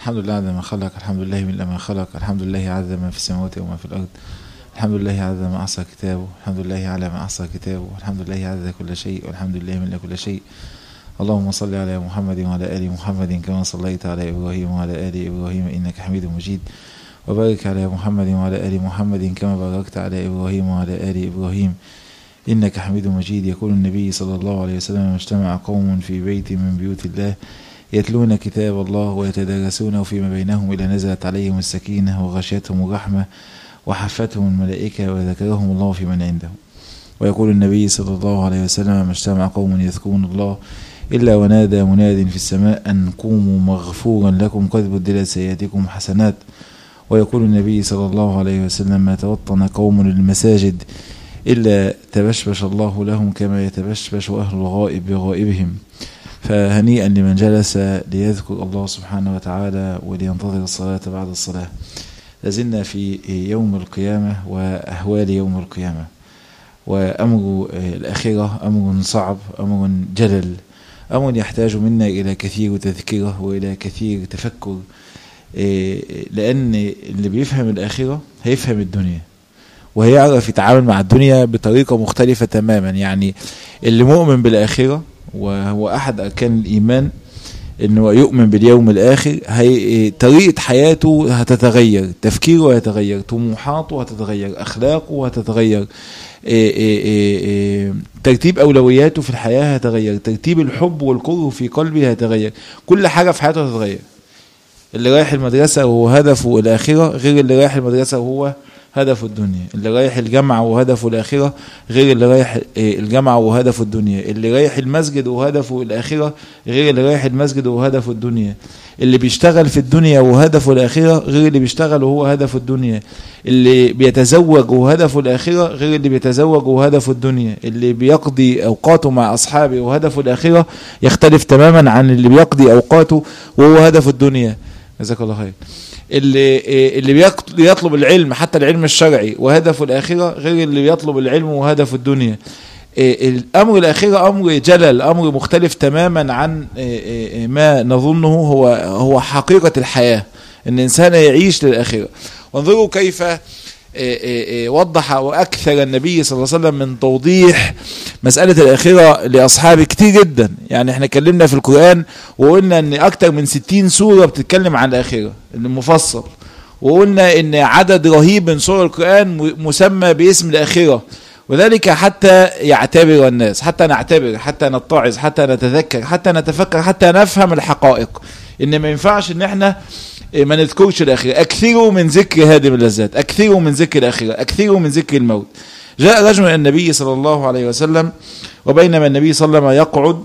الحمد لله عدد ما خلق الحمد لله من ما خلق الحمد لله عدد ما في السماوات وما في الأرض الحمد لله عدد ما أحصى كتابه الحمد لله على ما أحصى كتابه الحمد لله عدد كل شيء والحمد لله من كل شيء اللهم صل على محمد وعلى آل محمد كما صليت على إبراهيم وعلى آل إبراهيم إنك حميد مجيد وبارك على محمد وعلى آل محمد كما باركت على إبراهيم وعلى آل إبراهيم إنك حميد مجيد يقول النبي صلى الله عليه وسلم اجتمع قوم في بيت من بيوت الله يتلون كتاب الله ويتدارسونه فيما بينهم إلى نزلت عليهم السكينة وغشيتهم الرحمة وحفتهم الملائكة وذكرهم الله في من عنده ويقول النبي صلى الله عليه وسلم ما اجتمع قوم يذكرون الله إلا ونادى مناد في السماء أن قوموا مغفورا لكم قد بدلت سيئاتكم حسنات ويقول النبي صلى الله عليه وسلم ما توطن قوم للمساجد إلا تبشبش الله لهم كما يتبشبش أهل الغائب بغائبهم فهنيئا لمن جلس ليذكر الله سبحانه وتعالى ولينتظر الصلاة بعد الصلاة لازلنا في يوم القيامة وأهوال يوم القيامة وأمر الآخرة أمر صعب أمر جلل أمر يحتاج منا إلى كثير تذكرة وإلى كثير تفكر لأن اللي بيفهم الآخرة هيفهم الدنيا وهيعرف يتعامل مع الدنيا بطريقة مختلفة تماما يعني اللي مؤمن بالآخرة وهو أحد أركان الإيمان انه يؤمن باليوم الاخر هي طريقه حياته هتتغير تفكيره هيتغير طموحاته هتتغير اخلاقه هتتغير إيه إيه إيه ترتيب اولوياته في الحياه هيتغير ترتيب الحب والكره في قلبه هيتغير كل حاجه في حياته هتتغير اللي رايح المدرسه وهو هدفه الاخره غير اللي رايح المدرسه وهو هدفه الدنيا اللي رايح الجامعة وهدفه الآخرة غير اللي رايح الجامعة وهدفه الدنيا اللي رايح المسجد وهدفه الآخرة غير اللي رايح المسجد وهدفه الدنيا اللي بيشتغل في الدنيا وهدفه الآخرة غير اللي بيشتغل وهو هدفه الدنيا اللي بيتزوج وهدفه الآخرة غير اللي بيتزوج وهدفه الدنيا اللي بيقضي أوقاته مع أصحابه وهدفه الآخرة يختلف تماما عن اللي بيقضي أوقاته وهو هدفه الدنيا جزاك الله خير اللي اللي بيطلب العلم حتى العلم الشرعي وهدفه الاخره غير اللي بيطلب العلم وهدفه الدنيا الامر الاخره امر جلل امر مختلف تماما عن ما نظنه هو هو حقيقه الحياه ان الانسان يعيش للاخره وانظروا كيف وضح واكثر النبي صلى الله عليه وسلم من توضيح مساله الاخره لاصحابه كتير جدا يعني احنا اتكلمنا في القران وقلنا ان اكثر من 60 سوره بتتكلم عن الاخره المفصل وقلنا ان عدد رهيب من سور القران مسمى باسم الاخره وذلك حتى يعتبر الناس حتى نعتبر حتى نتعظ حتى نتذكر حتى نتفكر حتى نفهم الحقائق ان ما ينفعش ان احنا ما نذكرش الآخرة أكثروا من ذكر هادم اللذات أكثروا من ذكر الآخرة أكثروا من ذكر الموت جاء رجل إلى النبي صلى الله عليه وسلم وبينما النبي صلى الله عليه وسلم يقعد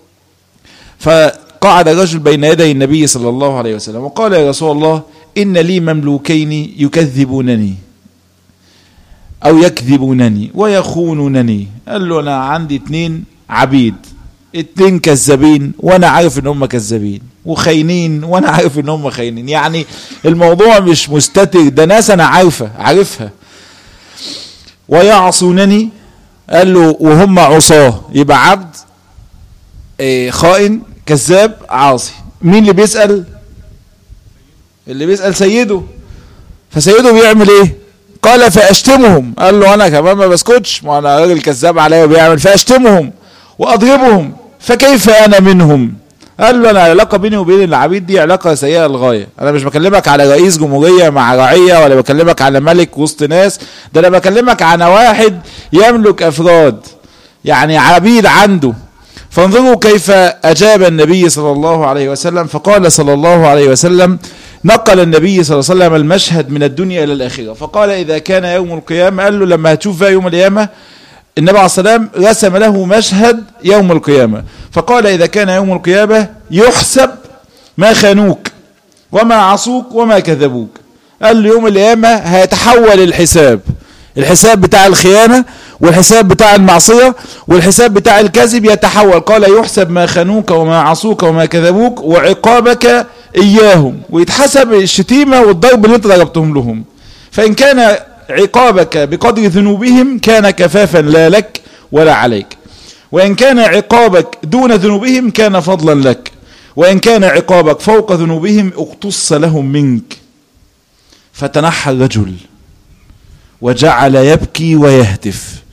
فقعد رجل بين يدي النبي صلى الله عليه وسلم وقال يا رسول الله إن لي مملوكين يكذبونني أو يكذبونني ويخونونني قال له أنا عندي اتنين عبيد اتنين كذابين وانا عارف ان هم كذابين وخاينين وانا عارف ان هم خاينين يعني الموضوع مش مستتر ده ناس انا عارفه عارفها ويعصونني قال له وهم عصاه يبقى عبد ايه خائن كذاب عاصي مين اللي بيسأل اللي بيسأل سيده فسيده بيعمل ايه قال فاشتمهم قال له انا كمان ما بسكتش ما انا راجل كذاب عليا وبيعمل فاشتمهم واضربهم فكيف انا منهم قال له انا العلاقه بيني وبين العبيد دي علاقه سيئه للغايه انا مش بكلمك على رئيس جمهوريه مع رعيه ولا بكلمك على ملك وسط ناس ده انا بكلمك على واحد يملك افراد يعني عبيد عنده فانظروا كيف اجاب النبي صلى الله عليه وسلم فقال صلى الله عليه وسلم نقل النبي صلى الله عليه وسلم المشهد من الدنيا الى الاخره فقال اذا كان يوم القيامه قال له لما هتشوف يوم القيامه النبي عليه السلام رسم له مشهد يوم القيامة فقال إذا كان يوم القيامة يحسب ما خانوك وما عصوك وما كذبوك قال له يوم القيامة هيتحول الحساب الحساب بتاع الخيانة والحساب بتاع المعصية والحساب بتاع الكذب يتحول قال يحسب ما خانوك وما عصوك وما كذبوك وعقابك إياهم ويتحسب الشتيمة والضرب اللي انت ضربتهم لهم فإن كان عقابك بقدر ذنوبهم كان كفافا لا لك ولا عليك وإن كان عقابك دون ذنوبهم كان فضلا لك وإن كان عقابك فوق ذنوبهم اقتص لهم منك فتنحى الرجل وجعل يبكي ويهتف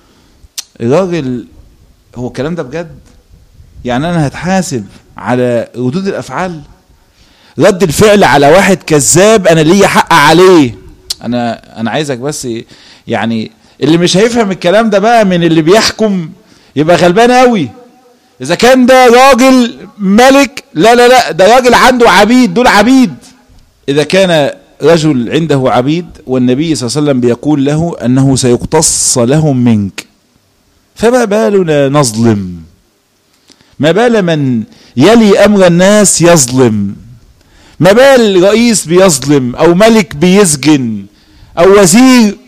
الراجل هو الكلام ده بجد يعني انا هتحاسب على ردود الافعال رد الفعل على واحد كذاب انا ليا حق عليه انا انا عايزك بس يعني اللي مش هيفهم الكلام ده بقى من اللي بيحكم يبقى غلبان قوي اذا كان ده راجل ملك لا لا لا ده راجل عنده عبيد دول عبيد اذا كان رجل عنده عبيد والنبي صلى الله عليه وسلم بيقول له انه سيقتص لهم منك فما بالنا نظلم ما بال من يلي امر الناس يظلم ما بال رئيس بيظلم او ملك بيسجن او وزير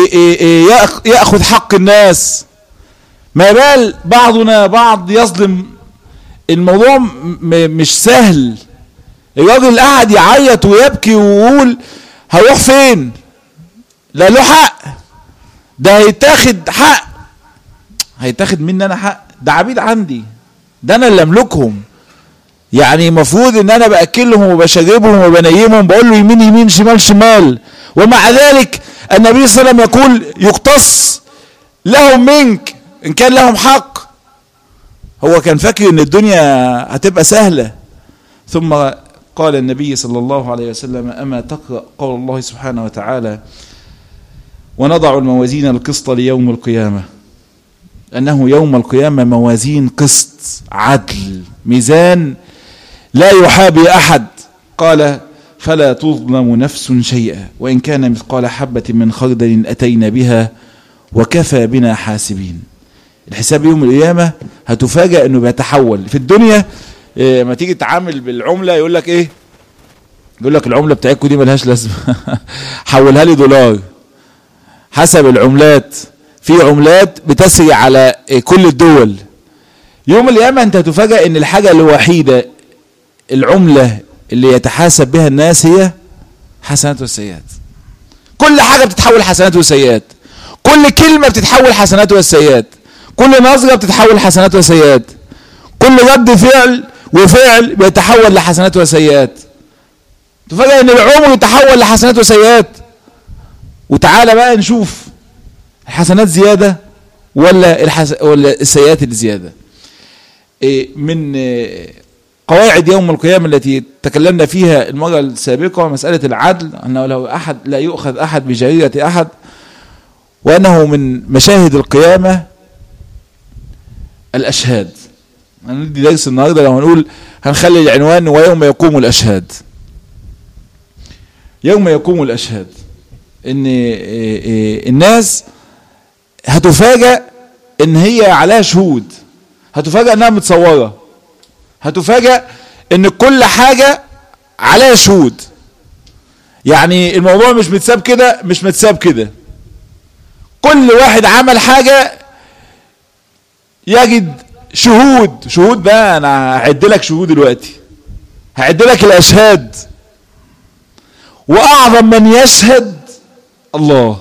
ياخذ حق الناس ما بال بعضنا بعض يظلم الموضوع مش سهل الراجل قاعد يعيط ويبكي ويقول هروح فين لا له حق ده هيتاخد حق هيتاخد مني انا حق ده عبيد عندي ده انا اللي املكهم يعني المفروض ان انا باكلهم وبشربهم وبنيمهم بقول له يمين يمين شمال شمال ومع ذلك النبي صلى الله عليه وسلم يقول يقتص لهم منك ان كان لهم حق هو كان فاكر ان الدنيا هتبقى سهله ثم قال النبي صلى الله عليه وسلم اما تقرا قول الله سبحانه وتعالى ونضع الموازين القسط ليوم القيامه أنه يوم القيامة موازين قسط عدل ميزان لا يحابي أحد قال فلا تظلم نفس شيئا وإن كان مثقال حبة من خردل أتينا بها وكفى بنا حاسبين الحساب يوم القيامة هتفاجأ أنه بيتحول في الدنيا إيه ما تيجي تتعامل بالعملة يقول لك إيه يقول لك العملة بتاعتكم دي ملهاش لازمة حولها لي دولار حسب العملات في عملات بتسري على كل الدول يوم القيامة انت هتفاجأ ان الحاجة الوحيدة العملة اللي يتحاسب بها الناس هي حسنات والسيئات كل حاجة بتتحول حسنات وسيئات كل كلمة بتتحول حسنات وسيئات كل نظرة بتتحول حسنات وسيئات كل رد فعل وفعل بيتحول لحسنات وسيئات تفاجأ ان العمر يتحول لحسنات وسيئات وتعالى بقى نشوف الحسنات زيادة ولا الحس... ولا السيئات اللي زيادة إيه من إيه قواعد يوم القيامة التي تكلمنا فيها المرة السابقة مسألة العدل أنه لو أحد لا يؤخذ أحد بجريرة أحد وأنه من مشاهد القيامة الأشهاد هندي درس النهاردة لو هنقول هنخلي العنوان ويوم يقوم الأشهاد يوم يقوم الأشهاد إن إيه الناس هتفاجأ ان هي عليها شهود هتفاجأ انها متصورة هتفاجأ ان كل حاجة عليها شهود يعني الموضوع مش متساب كده مش متساب كده كل واحد عمل حاجة يجد شهود شهود بقى انا هعد لك شهود دلوقتي هعد لك الاشهاد واعظم من يشهد الله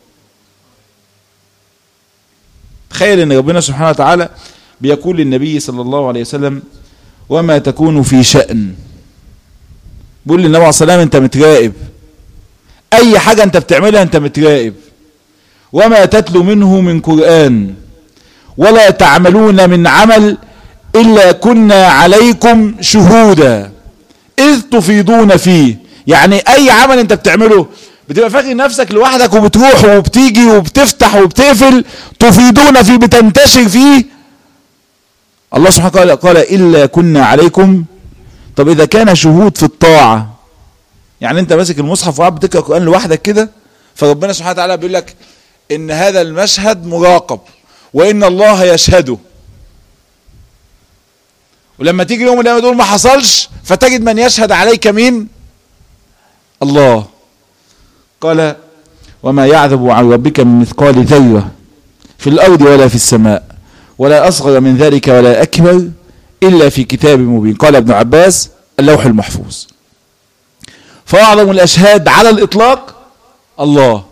تخيل ان ربنا سبحانه وتعالى بيقول للنبي صلى الله عليه وسلم وما تكون في شأن بيقول للنبي عليه الصلاة والسلام انت متراقب اي حاجة انت بتعملها انت متراقب وما تتلو منه من قرآن ولا تعملون من عمل إلا كنا عليكم شهودا إذ تفيضون فيه يعني أي عمل أنت بتعمله بتبقى فاكر نفسك لوحدك وبتروح وبتيجي وبتفتح وبتقفل تفيدون فيه بتنتشر فيه الله سبحانه وتعالى قال إلا كنا عليكم طب إذا كان شهود في الطاعة يعني أنت ماسك المصحف وقاعد بتقرأ القرآن لوحدك كده فربنا سبحانه وتعالى بيقول لك إن هذا المشهد مراقب وإن الله يشهده ولما تيجي يوم القيامة تقول ما حصلش فتجد من يشهد عليك مين الله قال وما يعذب عن ربك من مثقال ذرة في الأرض ولا في السماء ولا أصغر من ذلك ولا أكبر إلا في كتاب مبين قال ابن عباس اللوح المحفوظ فأعظم الأشهاد على الإطلاق الله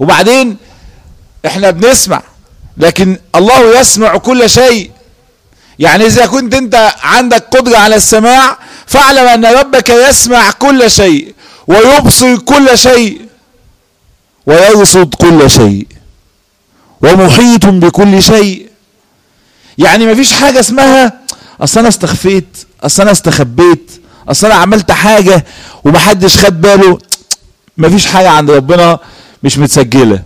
وبعدين احنا بنسمع لكن الله يسمع كل شيء يعني اذا كنت انت عندك قدرة على السماع فاعلم ان ربك يسمع كل شيء ويبصر كل شيء ويرصد كل شيء ومحيط بكل شيء يعني مفيش حاجة اسمها اصل انا استخفيت اصل انا استخبيت اصل انا عملت حاجة ومحدش خد باله مفيش حاجة عند ربنا مش متسجلة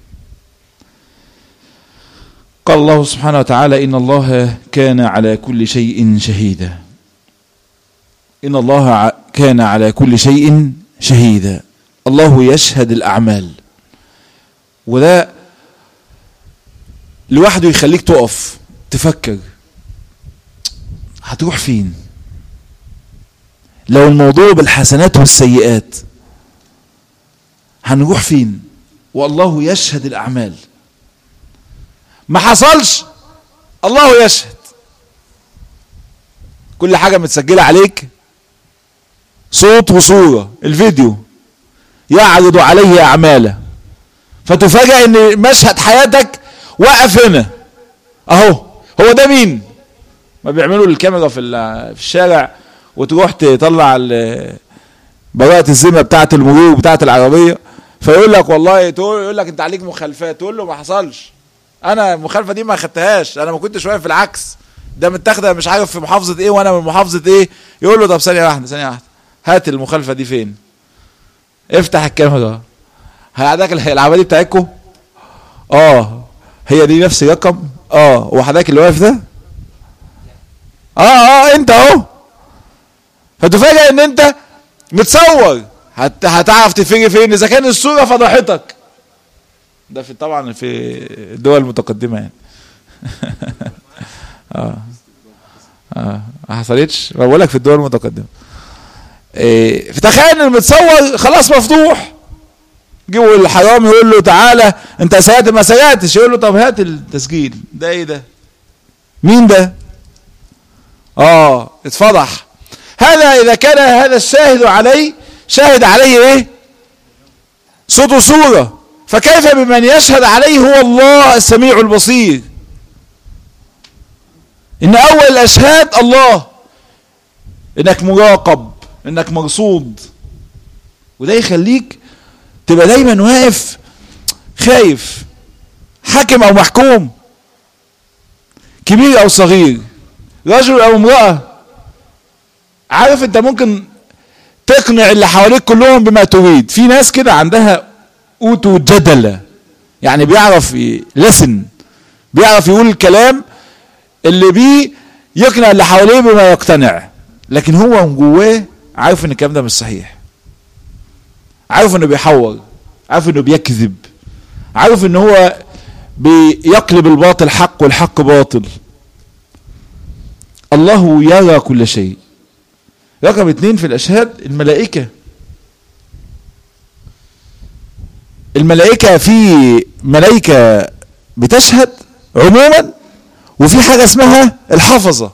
قال الله سبحانه وتعالى إن الله كان على كل شيء شهيدا إن الله كان على كل شيء شهيدا الله يشهد الأعمال وده لوحده يخليك تقف تفكر هتروح فين لو الموضوع بالحسنات والسيئات هنروح فين والله يشهد الأعمال ما حصلش الله يشهد كل حاجة متسجلة عليك صوت وصورة الفيديو يعرض عليه أعماله فتفاجأ ان مشهد حياتك وقف هنا اهو هو ده مين ما بيعملوا الكاميرا في في الشارع وتروح تطلع براءة الذمة بتاعة المرور بتاعة العربية فيقول لك والله تقول يقول لك انت عليك مخالفات تقول له ما حصلش انا المخالفه دي ما خدتهاش انا ما كنتش واقف في العكس ده متاخده مش عارف في محافظه ايه وانا من محافظه ايه يقول له طب ثانيه واحده ثانيه واحده هات المخالفه دي فين افتح الكاميرا هيعدك العمليه بتاعتكم اه هي دي نفس الرقم اه وحضرتك اللي واقف ده اه اه انت اهو فتفاجئ ان انت متصور هت... هتعرف تفرق فين اذا كان الصوره فضحتك ده في طبعا في الدول المتقدمه يعني اه اه ما حصلتش بقول لك في الدول المتقدمه إيه فتخيل ان المتصور خلاص مفتوح جيبوا الحرام يقول له تعالى انت سيئت ما سيئتش يقول له طب هات التسجيل ده ايه ده مين ده اه اتفضح هذا اذا كان هذا الشاهد عليه شاهد عليه ايه صوت وصوره فكيف بمن يشهد عليه هو الله السميع البصير ان اول الاشهاد الله انك مراقب انك مرصود وده يخليك تبقى دايما واقف خايف حاكم او محكوم كبير او صغير رجل او امرأة عارف انت ممكن تقنع اللي حواليك كلهم بما تريد في ناس كده عندها اوتو جدل يعني بيعرف لسن بيعرف يقول الكلام اللي بيه يقنع اللي حواليه بما يقتنع لكن هو من جواه عارف ان الكلام ده مش صحيح عارف انه بيحور عارف انه بيكذب عارف ان هو بيقلب الباطل حق والحق باطل الله يرى كل شيء رقم اتنين في الاشهاد الملائكه الملائكة في ملائكة بتشهد عموما وفي حاجة اسمها الحفظة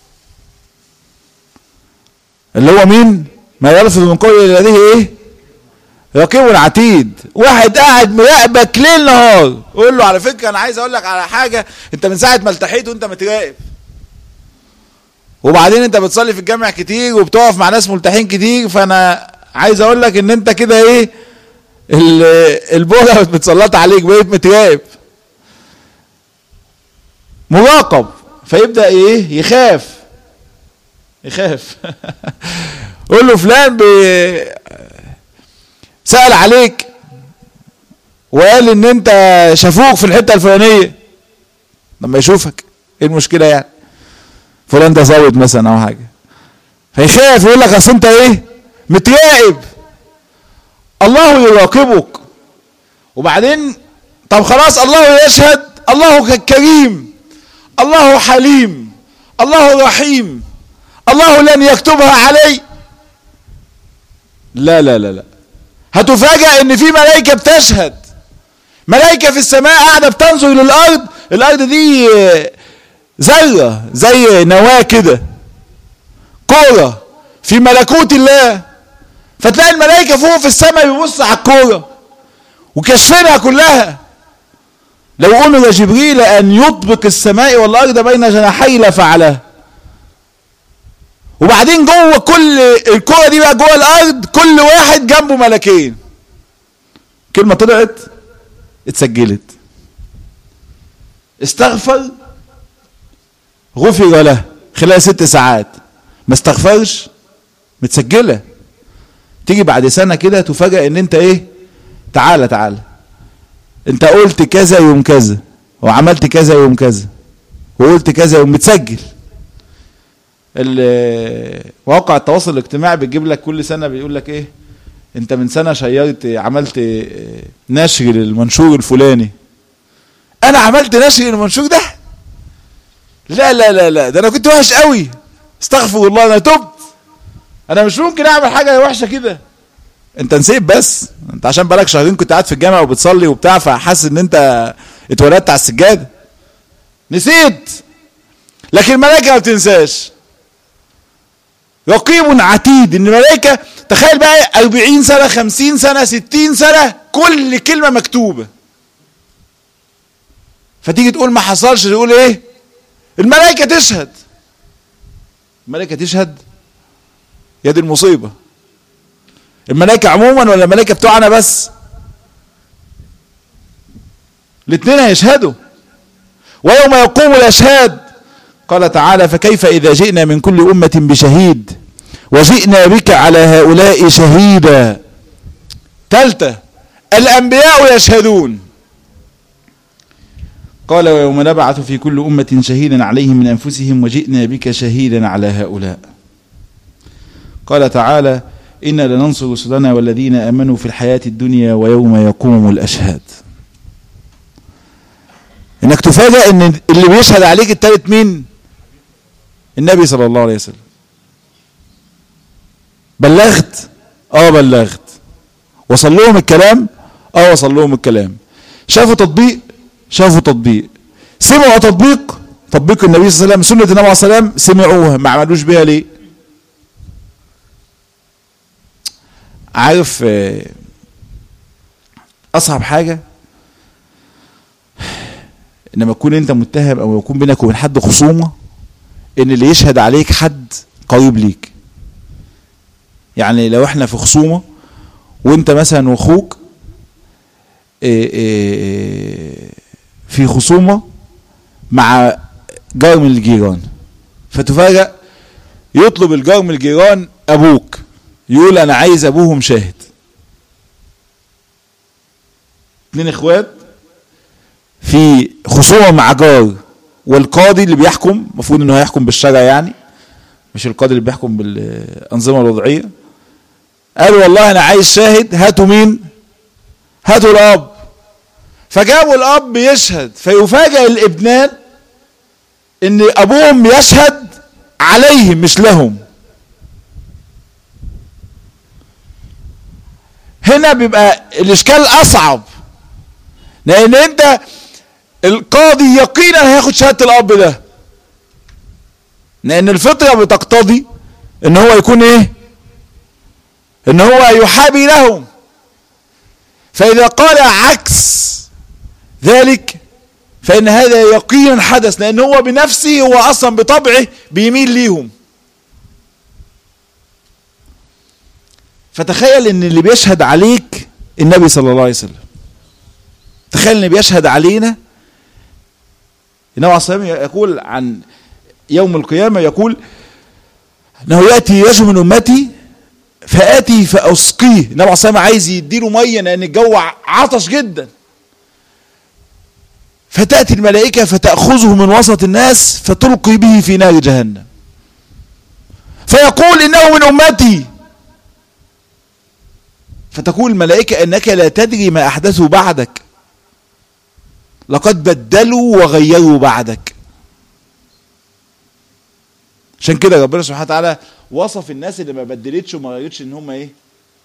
اللي هو مين ما يلفظ من قول لديه ايه رقيب عتيد واحد قاعد مراقبك ليل نهار قول له على فكرة انا عايز اقول لك على حاجة انت من ساعة ما التحيت وانت متراقب وبعدين انت بتصلي في الجامع كتير وبتقف مع ناس ملتحين كتير فانا عايز اقول لك ان انت كده ايه البوله متسلط عليك بقيت متراقب مراقب فيبدا ايه يخاف يخاف قول له فلان بي سأل عليك وقال ان انت شافوك في الحته الفلانيه لما يشوفك ايه المشكله يعني فلان ده زود مثلا او حاجه فيخاف يقول لك اصل انت ايه متراقب الله يراقبك وبعدين طب خلاص الله يشهد الله كريم الله حليم الله رحيم الله لن يكتبها علي لا لا لا لا هتفاجأ ان في ملائكة بتشهد ملائكة في السماء قاعدة بتنظر للأرض الأرض دي ذرة زي نواة كده كورة في ملكوت الله فتلاقي الملائكة فوق في السماء بيبص على الكورة وكشفينها كلها لو امر جبريل ان يطبق السماء والارض بين جناحي لفعله وبعدين جوه كل الكره دي بقى جوه الارض كل واحد جنبه ملكين كلمه طلعت اتسجلت استغفر غفر له خلال ست ساعات ما استغفرش متسجله تيجي بعد سنه كده تفاجئ ان انت ايه تعالى تعالى انت قلت كذا يوم كذا وعملت كذا يوم كذا وقلت كذا يوم متسجل مواقع التواصل الاجتماعي بتجيب لك كل سنه بيقول لك ايه انت من سنه شيرت عملت نشر للمنشور الفلاني انا عملت نشر للمنشور ده لا لا لا لا ده انا كنت وحش قوي استغفر الله انا تبت انا مش ممكن اعمل حاجه وحشه كده انت نسيت بس انت عشان بقالك شهرين كنت قاعد في الجامع وبتصلي وبتاع فحاسس ان انت اتولدت على السجاده نسيت لكن الملائكه ما بتنساش رقيب عتيد ان الملائكه تخيل بقى 40 سنه 50 سنه 60 سنه كل كلمه مكتوبه فتيجي تقول ما حصلش تقول ايه الملائكه تشهد الملائكه تشهد يا دي المصيبه الملائكه عموما ولا الملائكه بتوعنا بس الاثنين هيشهدوا ويوم يقوم الاشهاد قال تعالى فكيف اذا جئنا من كل امه بشهيد وجئنا بك على هؤلاء شهيدا ثالثه الانبياء يشهدون قال ويوم نبعث في كل أمة شهيدا عليهم من أنفسهم وجئنا بك شهيدا على هؤلاء قال تعالى إنا لننصر رسلنا والذين آمنوا في الحياة الدنيا ويوم يقوم الأشهاد إنك تفاجأ إن اللي بيشهد عليك التالت مين النبي صلى الله عليه وسلم بلغت اه بلغت وصل لهم الكلام اه وصل لهم الكلام شافوا تطبيق شافوا تطبيق سمعوا تطبيق تطبيق النبي صلى الله عليه وسلم سنة النبي صلى الله عليه وسلم سمعوها ما عملوش بيها ليه عارف اصعب حاجة انما تكون انت متهم او يكون بينك وبين حد خصومة ان اللي يشهد عليك حد قريب ليك يعني لو احنا في خصومة وانت مثلا واخوك إيه إيه في خصومة مع جار من الجيران فتفاجأ يطلب الجار من الجيران أبوك يقول أنا عايز أبوهم شاهد اتنين إخوات في خصومة مع جار والقاضي اللي بيحكم المفروض انه هيحكم بالشرع يعني مش القاضي اللي بيحكم بالأنظمة الوضعية قال والله أنا عايز شاهد هاتوا مين هاتوا الأب فجابوا الاب يشهد فيفاجئ الابنان ان ابوهم يشهد عليهم مش لهم هنا بيبقى الاشكال اصعب لان انت القاضي يقينا هياخد شهاده الاب ده لان الفطره بتقتضي ان هو يكون ايه ان هو يحابي لهم فاذا قال عكس ذلك فإن هذا يقينا حدث لأن هو بنفسه هو أصلا بطبعه بيميل ليهم فتخيل ان اللي بيشهد عليك النبي صلى الله عليه وسلم تخيل ان بيشهد علينا النبي عليه الصلاه يقول عن يوم القيامه يقول انه ياتي رجل من امتي فاتي فاسقيه النبي عليه الصلاه عايز يديله ميه لان الجو عطش جدا فتاتي الملائكه فتاخذه من وسط الناس فتلقي به في نار جهنم فيقول انه من امتي فتقول الملائكة انك لا تدري ما احدثوا بعدك لقد بدلوا وغيروا بعدك عشان كده ربنا سبحانه وتعالى وصف الناس اللي ما بدلتش وما غيرتش ان هم ايه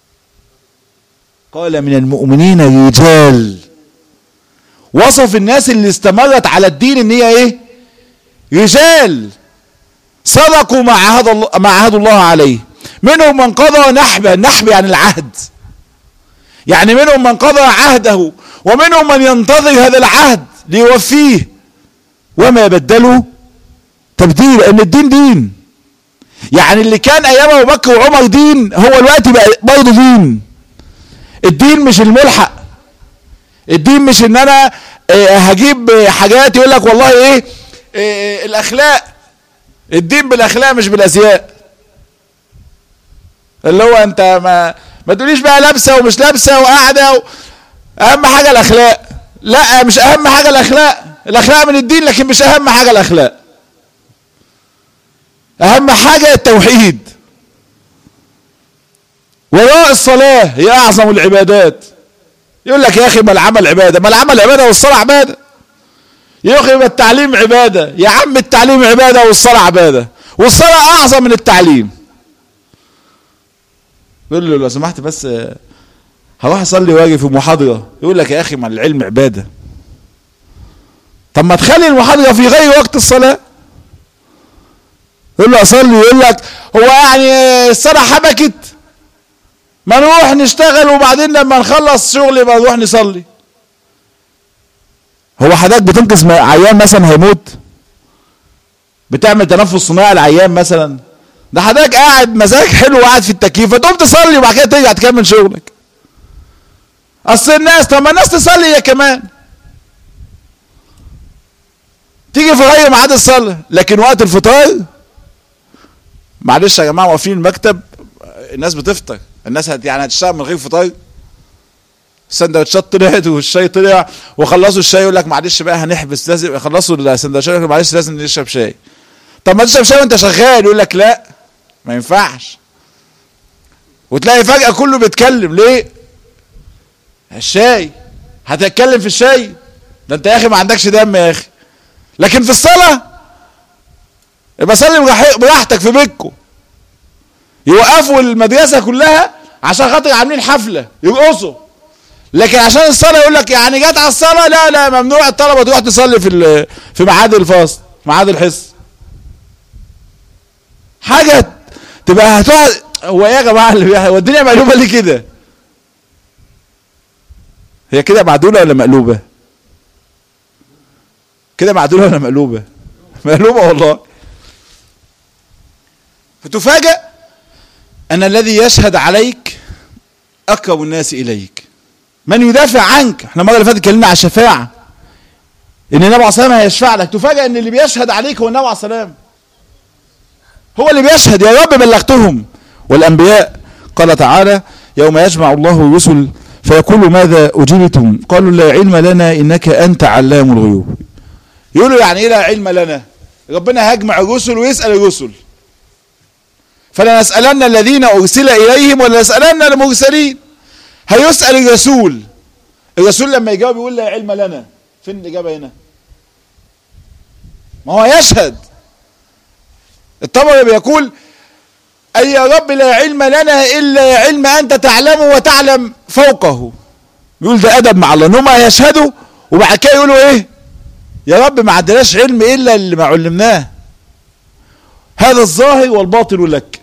قال من المؤمنين رجال وصف الناس اللي استمرت على الدين ان هي ايه رجال صدقوا ما عهد الله ما عهد الله عليه منهم من قضى نحبه نحب يعني العهد يعني منهم من قضى عهده ومنهم من ينتظر هذا العهد ليوفيه وما بدلوا تبديل لان الدين دين يعني اللي كان ايام ابو بكر وعمر دين هو الوقت بقى برضه دين الدين مش الملحق الدين مش ان انا آه، هجيب آه، حاجات يقول لك والله ايه آه، الاخلاق الدين بالاخلاق مش بالازياء اللي هو انت ما ما تقوليش بقى لابسه ومش لابسه وقاعده و... اهم حاجه الاخلاق لا مش اهم حاجه الاخلاق الاخلاق من الدين لكن مش اهم حاجه الاخلاق اهم حاجه التوحيد وراء الصلاه هي اعظم العبادات يقول لك يا اخي ما العمل عباده ما العمل عباده والصلاه عباده يا اخي ما التعليم عباده يا عم التعليم عباده والصلاه عباده والصلاه اعظم من التعليم يقول له لو سمحت بس آه، هروح اصلي واجي في محاضره يقول لك يا اخي ما العلم عباده طب ما تخلي المحاضره في غير وقت الصلاه يقول له اصلي يقول لك هو يعني الصلاه حبكت ما نروح نشتغل وبعدين لما نخلص شغل يبقى نروح نصلي هو حضرتك بتنقذ م- عيان مثلا هيموت بتعمل تنفس صناعي لعيان مثلا ده حضرتك قاعد مزاج حلو وقاعد في التكييف فتقوم تصلي وبعد كده ترجع تكمل شغلك اصل الناس طب ما الناس تصلي هي كمان تيجي في غير ميعاد الصلاه لكن وقت الفطار معلش يا جماعه واقفين المكتب الناس بتفطر الناس هت يعني هتشتغل من غير فطار السندوتشات طلعت والشاي طلع وخلصوا الشاي يقول لك معلش بقى هنحبس لازم خلصوا السندوتشات يقول لك معلش لازم نشرب شاي طب ما تشرب شاي وانت شغال يقول لك لا ما ينفعش وتلاقي فجأة كله بيتكلم ليه؟ الشاي هتتكلم في الشاي ده انت يا اخي ما عندكش دم يا اخي لكن في الصلاة يبقى صلي براح- براحتك في بيتكم يوقفوا المدرسة كلها عشان خاطر عاملين حفلة يرقصوا لكن عشان الصلاة يقول لك يعني جت على الصلاة لا لا ممنوع الطلبة تروح تصلي في ال- في ميعاد الفصل ميعاد الحصة حاجة تبقى هتقعد هو ايه يا جماعة اللي بيحصل؟ هو الدنيا مقلوبة ليه كده؟ هي كده معدولة ولا مقلوبة؟ كده معدولة ولا مقلوبة؟ مقلوبة والله فتفاجأ أن الذي يشهد عليك أقرب الناس إليك من يدافع عنك احنا المرة اللي فاتت اتكلمنا على الشفاعة ان النبي عليه الصلاة والسلام هيشفع لك تفاجأ ان اللي بيشهد عليك هو النبي عليه الصلاة والسلام هو اللي بيشهد يا رب بلغتهم والأنبياء قال تعالى يوم يجمع الله الرسل فيقول ماذا أجبتم قالوا لا علم لنا إنك أنت علام الغيوب يقولوا يعني إيه لا علم لنا ربنا هيجمع الرسل ويسأل الرسل فلنسألن الذين أرسل إليهم ولنسألن المرسلين هيسأل الرسول الرسول لما يجاوب يقول لا علم لنا فين الإجابة هنا ما هو يشهد الطبري بيقول أي يا رب لا علم لنا إلا علم أنت تعلم وتعلم فوقه يقول ده أدب مع الله إنهم يشهدوا وبعد كده يقولوا إيه يا رب ما عندناش علم إلا اللي ما علمناه هذا الظاهر والباطن لك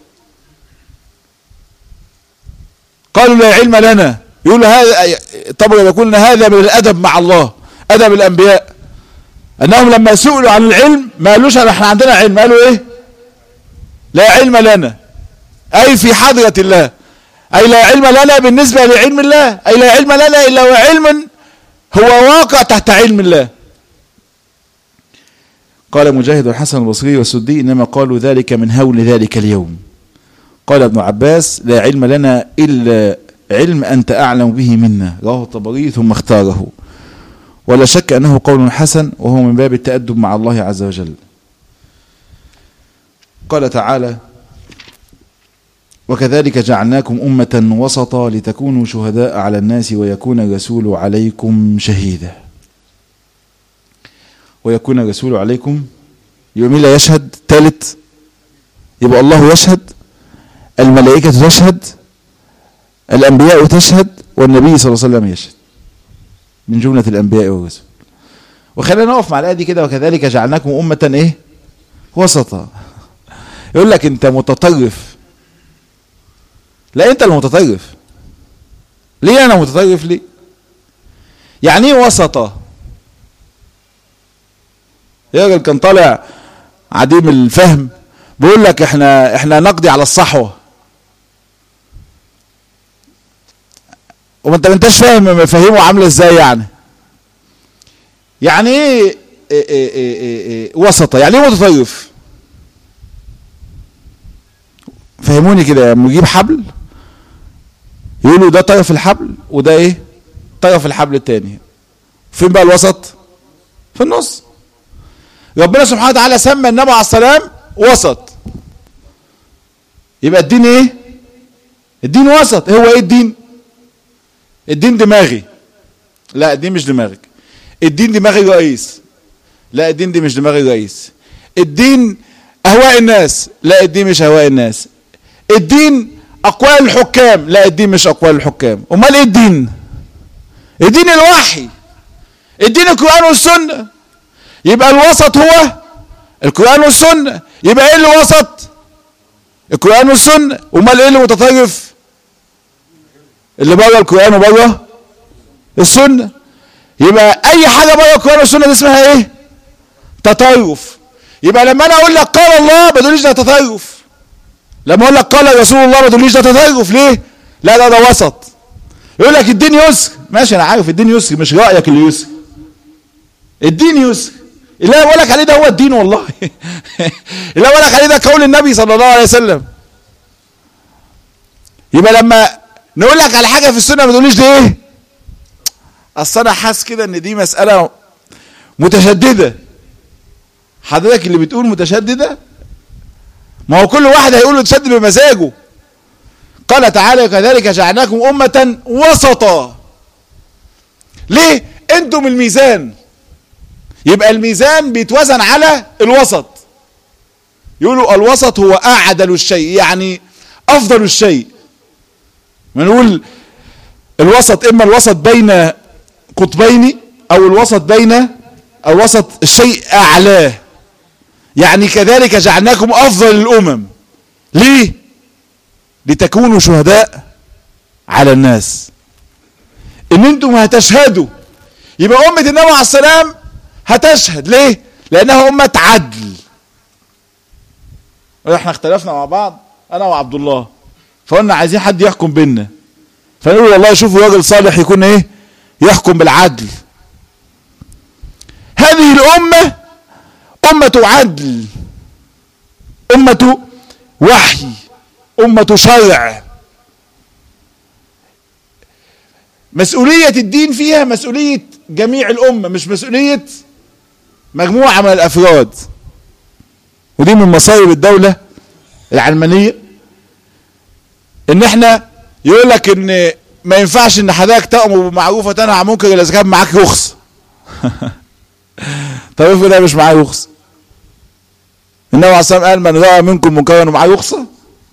قالوا لا علم لنا يقول هذا طبعا يقول ان هذا من الادب مع الله ادب الانبياء انهم لما سئلوا عن العلم ما قالوش احنا عندنا علم قالوا ايه لا علم لنا اي في حضرة الله اي لا علم لنا بالنسبة لعلم الله اي لا علم لنا الا وعلم هو واقع تحت علم الله قال مجاهد الحسن البصري والسدي انما قالوا ذلك من هول ذلك اليوم قال ابن عباس لا علم لنا الا علم انت اعلم به منا رواه الطبري ثم اختاره ولا شك انه قول حسن وهو من باب التادب مع الله عز وجل قال تعالى وكذلك جعلناكم أمة وسطا لتكونوا شهداء على الناس ويكون الرسول عليكم شهيدا ويكون الرسول عليكم يبقى مين لا يشهد ثالث يبقى الله يشهد الملائكة تشهد الأنبياء تشهد والنبي صلى الله عليه وسلم يشهد من جملة الأنبياء والرسل وخلينا نقف مع الآية دي كده وكذلك جعلناكم أمة إيه وسطا يقول لك أنت متطرف لا أنت المتطرف ليه أنا متطرف ليه يعني إيه وسطا راجل كان طالع عديم الفهم بيقول لك احنا احنا نقضي على الصحوه وما انت ما انتش فاهم مفاهيمه عامله ازاي يعني يعني ايه, إيه, إيه, إيه, إيه, إيه وسطه يعني ايه متطرف فهموني كده لما يجيب حبل يقولوا ده طرف الحبل وده ايه طرف الحبل التاني فين بقى الوسط في النص ربنا سبحانه وتعالى سمى النبي عليه السلام وسط يبقى الدين ايه الدين وسط هو ايه الدين الدين دماغي لا الدين مش دماغك الدين دماغ الرئيس لا الدين دي مش دماغ الرئيس الدين اهواء الناس لا الدين مش اهواء الناس الدين اقوال الحكام لا الدين مش اقوال الحكام امال ايه الدين الدين الوحي الدين القران والسنه يبقى الوسط هو القران والسنه يبقى ايه اللي وسط القران والسنه امال ايه اللي متطرف اللي بره القران وبره السنه يبقى اي حاجه بره القران والسنه دي اسمها ايه تطرف يبقى لما انا اقول لك قال الله ما تقوليش ده تطرف لما اقول لك قال رسول الله ما تقوليش ده تطرف ليه لا ده ده وسط يقول لك الدين يسر ماشي انا عارف الدين يسر مش رايك اللي يسر الدين يسر اللي انا بقول لك عليه ده هو الدين والله اللي انا بقول لك عليه ده قول النبي صلى الله عليه وسلم يبقى لما نقول لك على حاجه في السنه ما تقوليش ده ايه اصل انا حاسس كده ان دي مساله متشدده حضرتك اللي بتقول متشدده ما هو كل واحد هيقول متشدد بمزاجه قال تعالى كذلك جعلناكم أمة وسطا ليه انتم الميزان يبقى الميزان بيتوزن على الوسط يقولوا الوسط هو أعدل الشيء يعني أفضل الشيء ما نقول الوسط إما الوسط بين قطبين أو الوسط بين الوسط الشيء أعلاه يعني كذلك جعلناكم أفضل الأمم ليه لتكونوا شهداء على الناس ان انتم هتشهدوا يبقى أمة النبي عليه السلام هتشهد ليه لأنها أمة عدل احنا اختلفنا مع بعض أنا وعبد الله فقلنا عايزين حد يحكم بينا فنقول والله شوفوا راجل صالح يكون ايه يحكم بالعدل هذه الأمة أمة عدل أمة وحي أمة شرع مسؤولية الدين فيها مسؤولية جميع الأمة مش مسؤولية مجموعة من الأفراد ودي من مصايب الدولة العلمانية إن إحنا يقول لك إن ما ينفعش إن حضرتك تأمر بالمعروف وتنهى عن المنكر إلا إذا كان معاك رخصة طب افرض ده مش معاه رخصة النبي عليه الصلاة قال من رأى منكم منكرا ومعاه رخصة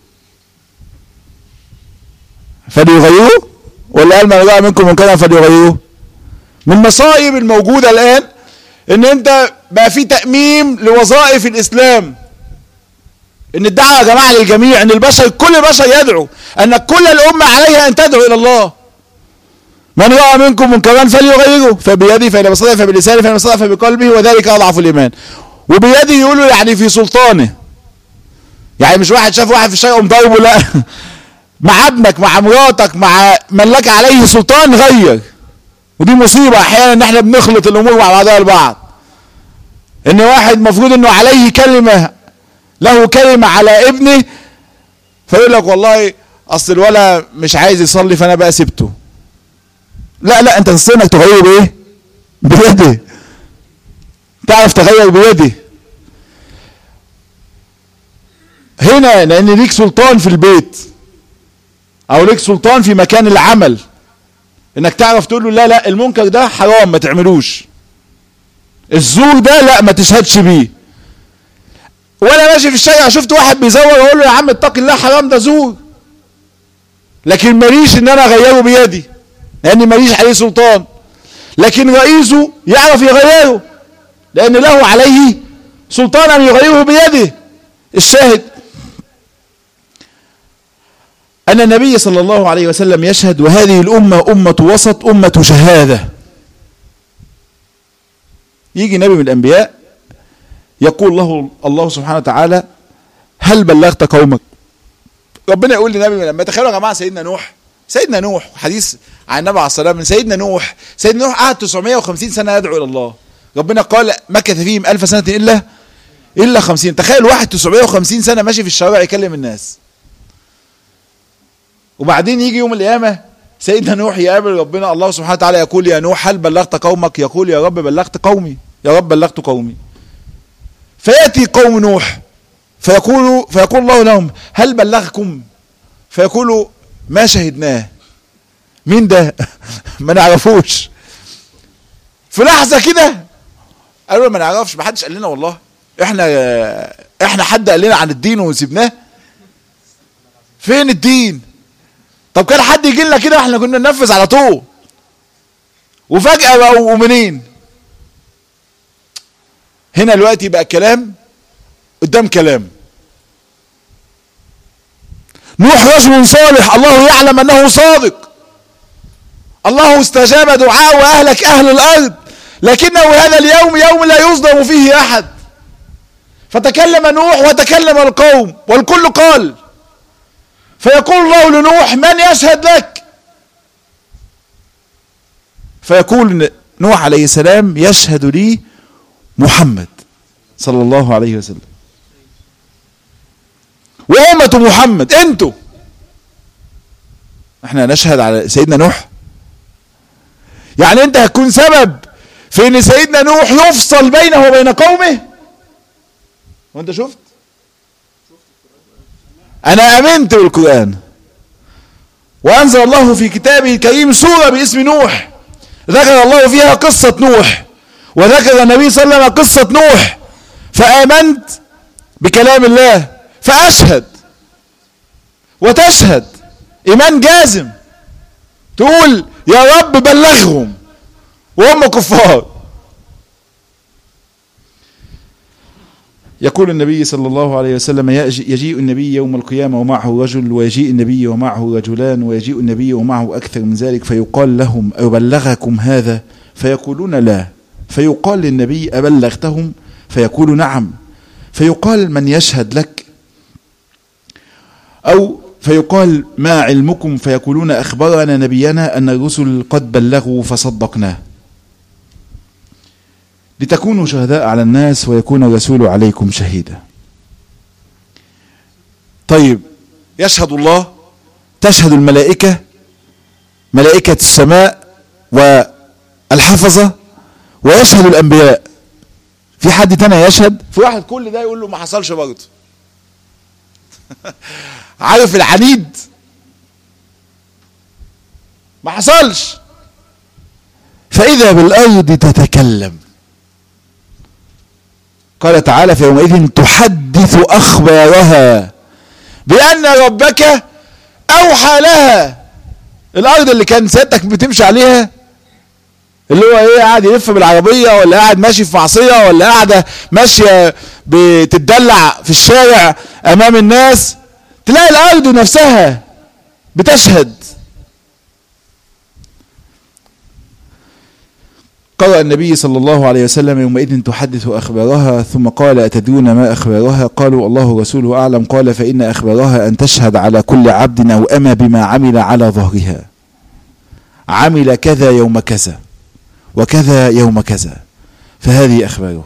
فليغيروه ولا قال من رأى منكم منكرا فليغيروه من المصائب الموجودة الآن إن أنت بقى في تأميم لوظائف الإسلام إن الدعوة يا جماعة للجميع إن البشر كل البشر يدعو أن كل الأمة عليها أن تدعو إلى الله من رأى منكم منكرا فليغيره فبيده فإن بصره فبلسانه فإن بصره فبقلبه وذلك أضعف الإيمان وبيده يقولوا يعني في سلطانه يعني مش واحد شاف واحد في الشارع قام ضربه لا مع ابنك مع مراتك مع من لك عليه سلطان غير ودي مصيبة احيانا ان احنا بنخلط الامور مع بعضها البعض ان واحد مفروض انه عليه كلمة له كلمة على ابنه فيقول لك والله اصل الولا مش عايز يصلي فانا بقى سبته لا لا انت تستطيع انك تغيره بايه بيده تعرف تغير بيده هنا لان ليك سلطان في البيت او ليك سلطان في مكان العمل انك تعرف تقول له لا لا المنكر ده حرام ما تعملوش الزور ده لا ما تشهدش بيه وانا ماشي في الشارع شفت واحد بيزور اقول له يا عم اتق الله حرام ده زور لكن ماليش ان انا اغيره بيدي لان ماليش عليه سلطان لكن رئيسه يعرف يغيره لان له عليه سلطان ان يغيره بيده الشاهد أن النبي صلى الله عليه وسلم يشهد وهذه الأمة أمة وسط أمة شهادة يجي نبي من الأنبياء يقول له الله سبحانه وتعالى هل بلغت قومك ربنا يقول للنبي لما تخيلوا يا جماعه سيدنا نوح سيدنا نوح حديث عن النبي عليه الصلاه والسلام سيدنا نوح سيدنا نوح قعد 950 سنه يدعو الى الله ربنا قال مكث فيهم ألف سنه الا الا 50 تخيل واحد 950 سنه ماشي في الشوارع يكلم الناس وبعدين يجي يوم القيامه سيدنا نوح يقابل ربنا الله سبحانه وتعالى يقول يا نوح هل بلغت قومك يقول يا رب بلغت قومي يا رب بلغت قومي فياتي قوم نوح فيقول فيقول الله لهم هل بلغكم فيقولوا ما شهدناه مين ده ما نعرفوش في لحظه كده قالوا ما نعرفش ما حدش قال لنا والله احنا احنا حد قال لنا عن الدين وسيبناه فين الدين طب كان حد يجي لنا كده احنا كنا ننفذ على طول وفجاه بقوا مؤمنين هنا دلوقتي بقى كلام قدام كلام نوح رجل صالح الله يعلم انه صادق الله استجاب دعاء واهلك اهل الارض لكنه هذا اليوم يوم لا يصدم فيه احد فتكلم نوح وتكلم القوم والكل قال فيقول الله لنوح من يشهد لك فيقول نوح عليه السلام يشهد لي محمد صلى الله عليه وسلم وأمة محمد انتوا احنا نشهد على سيدنا نوح يعني انت هتكون سبب في ان سيدنا نوح يفصل بينه وبين قومه وانت شفت انا امنت بالقرآن وانزل الله في كتابه الكريم سورة باسم نوح ذكر الله فيها قصة نوح وذكر النبي صلى الله عليه وسلم قصة نوح فآمنت بكلام الله فأشهد وتشهد إيمان جازم تقول يا رب بلغهم وهم كفار يقول النبي صلى الله عليه وسلم يجيء النبي يوم القيامة ومعه رجل ويجيء النبي ومعه رجلان ويجيء النبي ومعه أكثر من ذلك فيقال لهم أبلغكم هذا فيقولون لا فيقال للنبي أبلغتهم فيقول نعم فيقال من يشهد لك أو فيقال ما علمكم فيقولون أخبرنا نبينا أن الرسل قد بلغوا فصدقناه لتكونوا شهداء على الناس ويكون الرسول عليكم شهيدا طيب يشهد الله تشهد الملائكة ملائكة السماء والحفظة ويشهد الأنبياء في حد تاني يشهد في واحد كل ده يقول له ما حصلش برضه عارف العنيد ما حصلش فإذا بالأرض تتكلم قال تعالى في يومئذ تحدث أخبارها بأن ربك أوحى لها الأرض اللي كان سيادتك بتمشي عليها اللي هو ايه قاعد يلف بالعربية ولا قاعد ماشي في معصية ولا قاعدة ماشية بتدلع في الشارع أمام الناس تلاقي الأرض نفسها بتشهد قرأ النبي صلى الله عليه وسلم يومئذ تحدث أخبارها ثم قال أتدرون ما أخبارها قالوا الله ورسوله أعلم قال فإن أخبارها أن تشهد على كل عبد أو أما بما عمل على ظهرها عمل كذا يوم كذا وكذا يوم كذا فهذه أخباره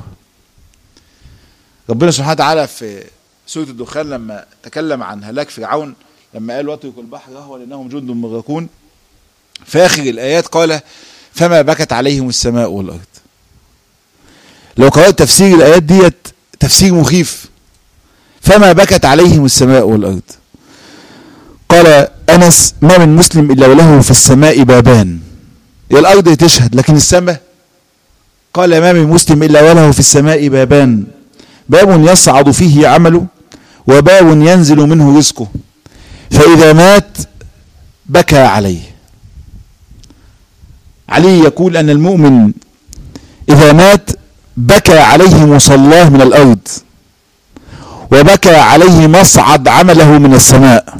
ربنا سبحانه وتعالى في سورة الدخان لما تكلم عن هلاك فرعون لما قال واتركوا البحر رهوا لأنهم جند مغرقون في آخر الآيات قال فما بكت عليهم السماء والأرض لو قرأت تفسير الآيات ديت تفسير مخيف فما بكت عليهم السماء والأرض قال أنس ما من مسلم إلا وله في السماء بابان هي الأرض تشهد لكن السماء قال ما من مسلم إلا وله في السماء بابان باب يصعد فيه عمله وباب ينزل منه رزقه فإذا مات بكى عليه علي يقول أن المؤمن إذا مات بكى عليه مصلاه من الأرض وبكى عليه مصعد عمله من السماء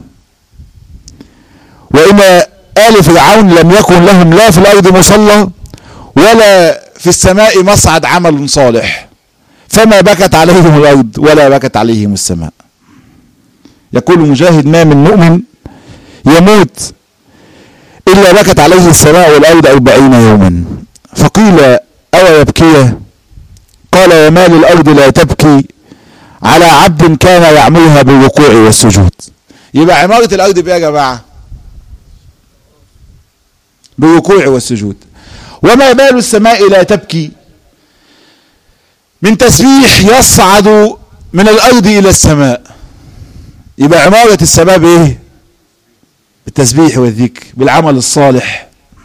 وإن آل فرعون لم يكن لهم لا في الأرض مصلى ولا في السماء مصعد عمل صالح فما بكت عليهم الأرض ولا بكت عليهم السماء يقول مجاهد ما من مؤمن يموت إلا بكت عليه السماء والأرض أربعين يوما فقيل أو يبكي قال وما للأرض لا تبكي على عبد كان يعملها بالركوع والسجود يبقى عمارة الأرض بإيه يا جماعة بالركوع والسجود وما بال السماء لا تبكي من تسبيح يصعد من الأرض إلى السماء يبقى عمارة السماء بإيه بالتسبيح والذكر بالعمل الصالح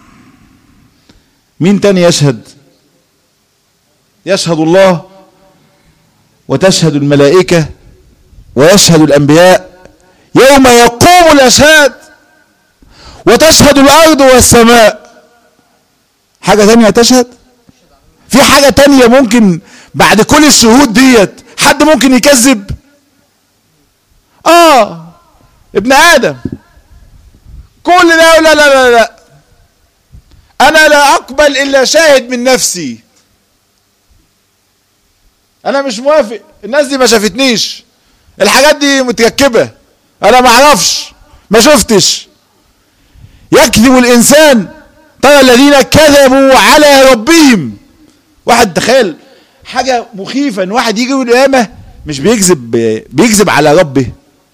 مين تاني يشهد يشهد الله وتشهد الملائكة ويشهد الأنبياء يوم يقوم الأشهاد وتشهد الأرض والسماء حاجة تانية تشهد في حاجة تانية ممكن بعد كل الشهود ديت حد ممكن يكذب اه ابن آدم كل ده لا لا لا لا انا لا اقبل الا شاهد من نفسي انا مش موافق الناس دي ما شافتنيش الحاجات دي متركبه انا ما اعرفش ما شفتش يكذب الانسان ترى الذين كذبوا على ربهم واحد تخيل حاجه مخيفه ان واحد يجي يقول القيامه مش بيكذب بيكذب على ربه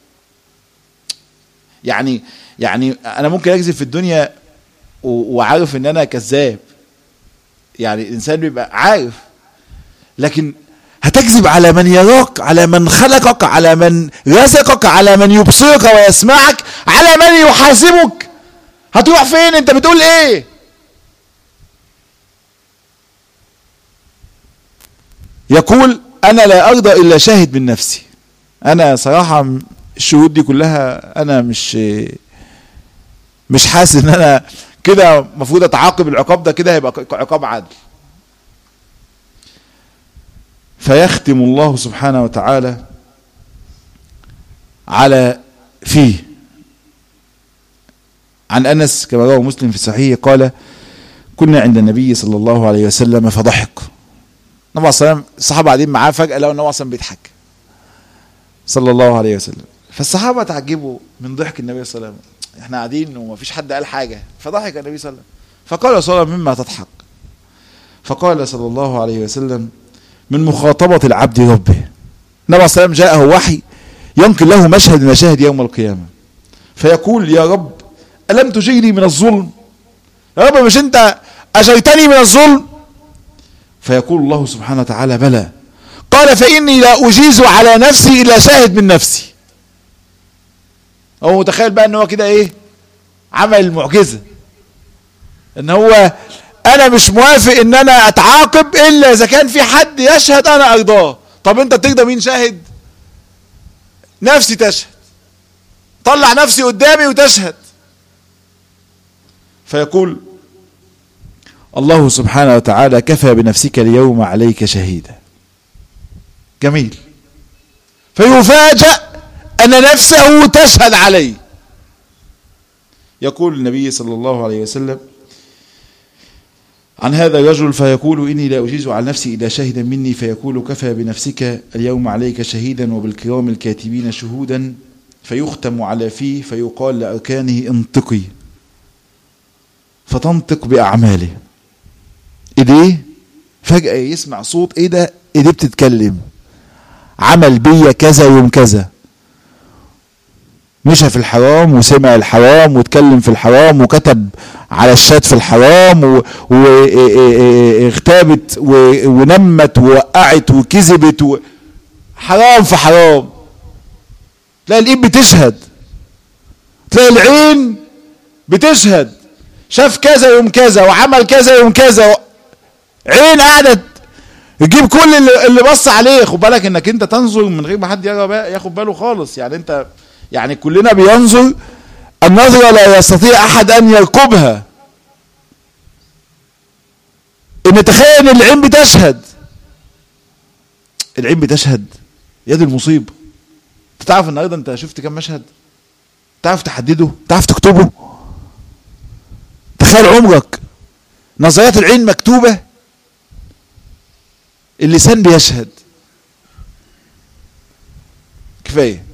يعني يعني انا ممكن اكذب في الدنيا وعارف ان انا كذاب يعني الانسان بيبقى عارف لكن هتكذب على من يراك على من خلقك على من رزقك على من يبصرك ويسمعك على من يحاسبك هتروح فين انت بتقول ايه يقول انا لا ارضى الا شاهد من نفسي انا صراحة الشهود دي كلها انا مش مش حاسس ان انا كده المفروض اتعاقب العقاب ده كده هيبقى عقاب عدل فيختم الله سبحانه وتعالى على فيه عن انس كما رواه مسلم في الصحيح قال كنا عند النبي صلى الله عليه وسلم فضحك النبي صلى الله عليه وسلم الصحابه قاعدين معاه فجاه لقوا النبي صلى الله بيضحك صلى الله عليه وسلم فالصحابه تعجبوا من ضحك النبي صلى الله عليه وسلم احنا قاعدين ومفيش حد قال حاجه فضحك النبي صلى الله عليه وسلم فقال صلى الله عليه وسلم مما تضحك فقال صلى الله عليه وسلم من مخاطبة العبد ربه النبي صلى الله عليه وسلم جاءه وحي ينقل له مشهد من مشاهد يوم القيامة فيقول يا رب ألم تجيني من الظلم يا رب مش أنت أجيتني من الظلم فيقول الله سبحانه وتعالى بلى قال فإني لا أجيز على نفسي إلا شاهد من نفسي هو متخيل بقى ان هو كده ايه عمل المعجزة ان هو انا مش موافق ان انا اتعاقب الا اذا كان في حد يشهد انا ارضاه طب انت تقدر مين شاهد نفسي تشهد طلع نفسي قدامي وتشهد فيقول الله سبحانه وتعالى كفى بنفسك اليوم عليك شهيدا جميل فيفاجأ أن نفسه تشهد عليه يقول النبي صلى الله عليه وسلم عن هذا الرجل فيقول إني لا أجيز على نفسي إلا شاهدا مني فيقول كفى بنفسك اليوم عليك شهيدا وبالكرام الكاتبين شهودا فيختم على فيه فيقال لأركانه انطقي فتنطق بأعماله إيديه فجأة يسمع صوت إيه ده إيديه بتتكلم عمل بيا كذا يوم كذا مشى في الحرام وسمع الحرام واتكلم في الحرام وكتب على الشات في الحرام واغتابت ونمت ووقعت وكذبت و... حرام في حرام تلاقي الايد بتشهد تلاقي العين بتشهد شاف كذا يوم كذا وعمل كذا يوم كذا عين قعدت تجيب كل اللي, اللي بص عليه خد بالك انك انت تنظر من غير ما حد ياخد باله خالص يعني انت يعني كلنا بينظر النظرة لا يستطيع أحد أن يركبها إن تخيل إن العين بتشهد العين بتشهد يد المصيبة أنت تعرف النهارده أنت شفت كم مشهد؟ تعرف تحدده؟ تعرف تكتبه؟ تخيل عمرك نظريات العين مكتوبة اللسان بيشهد كفايه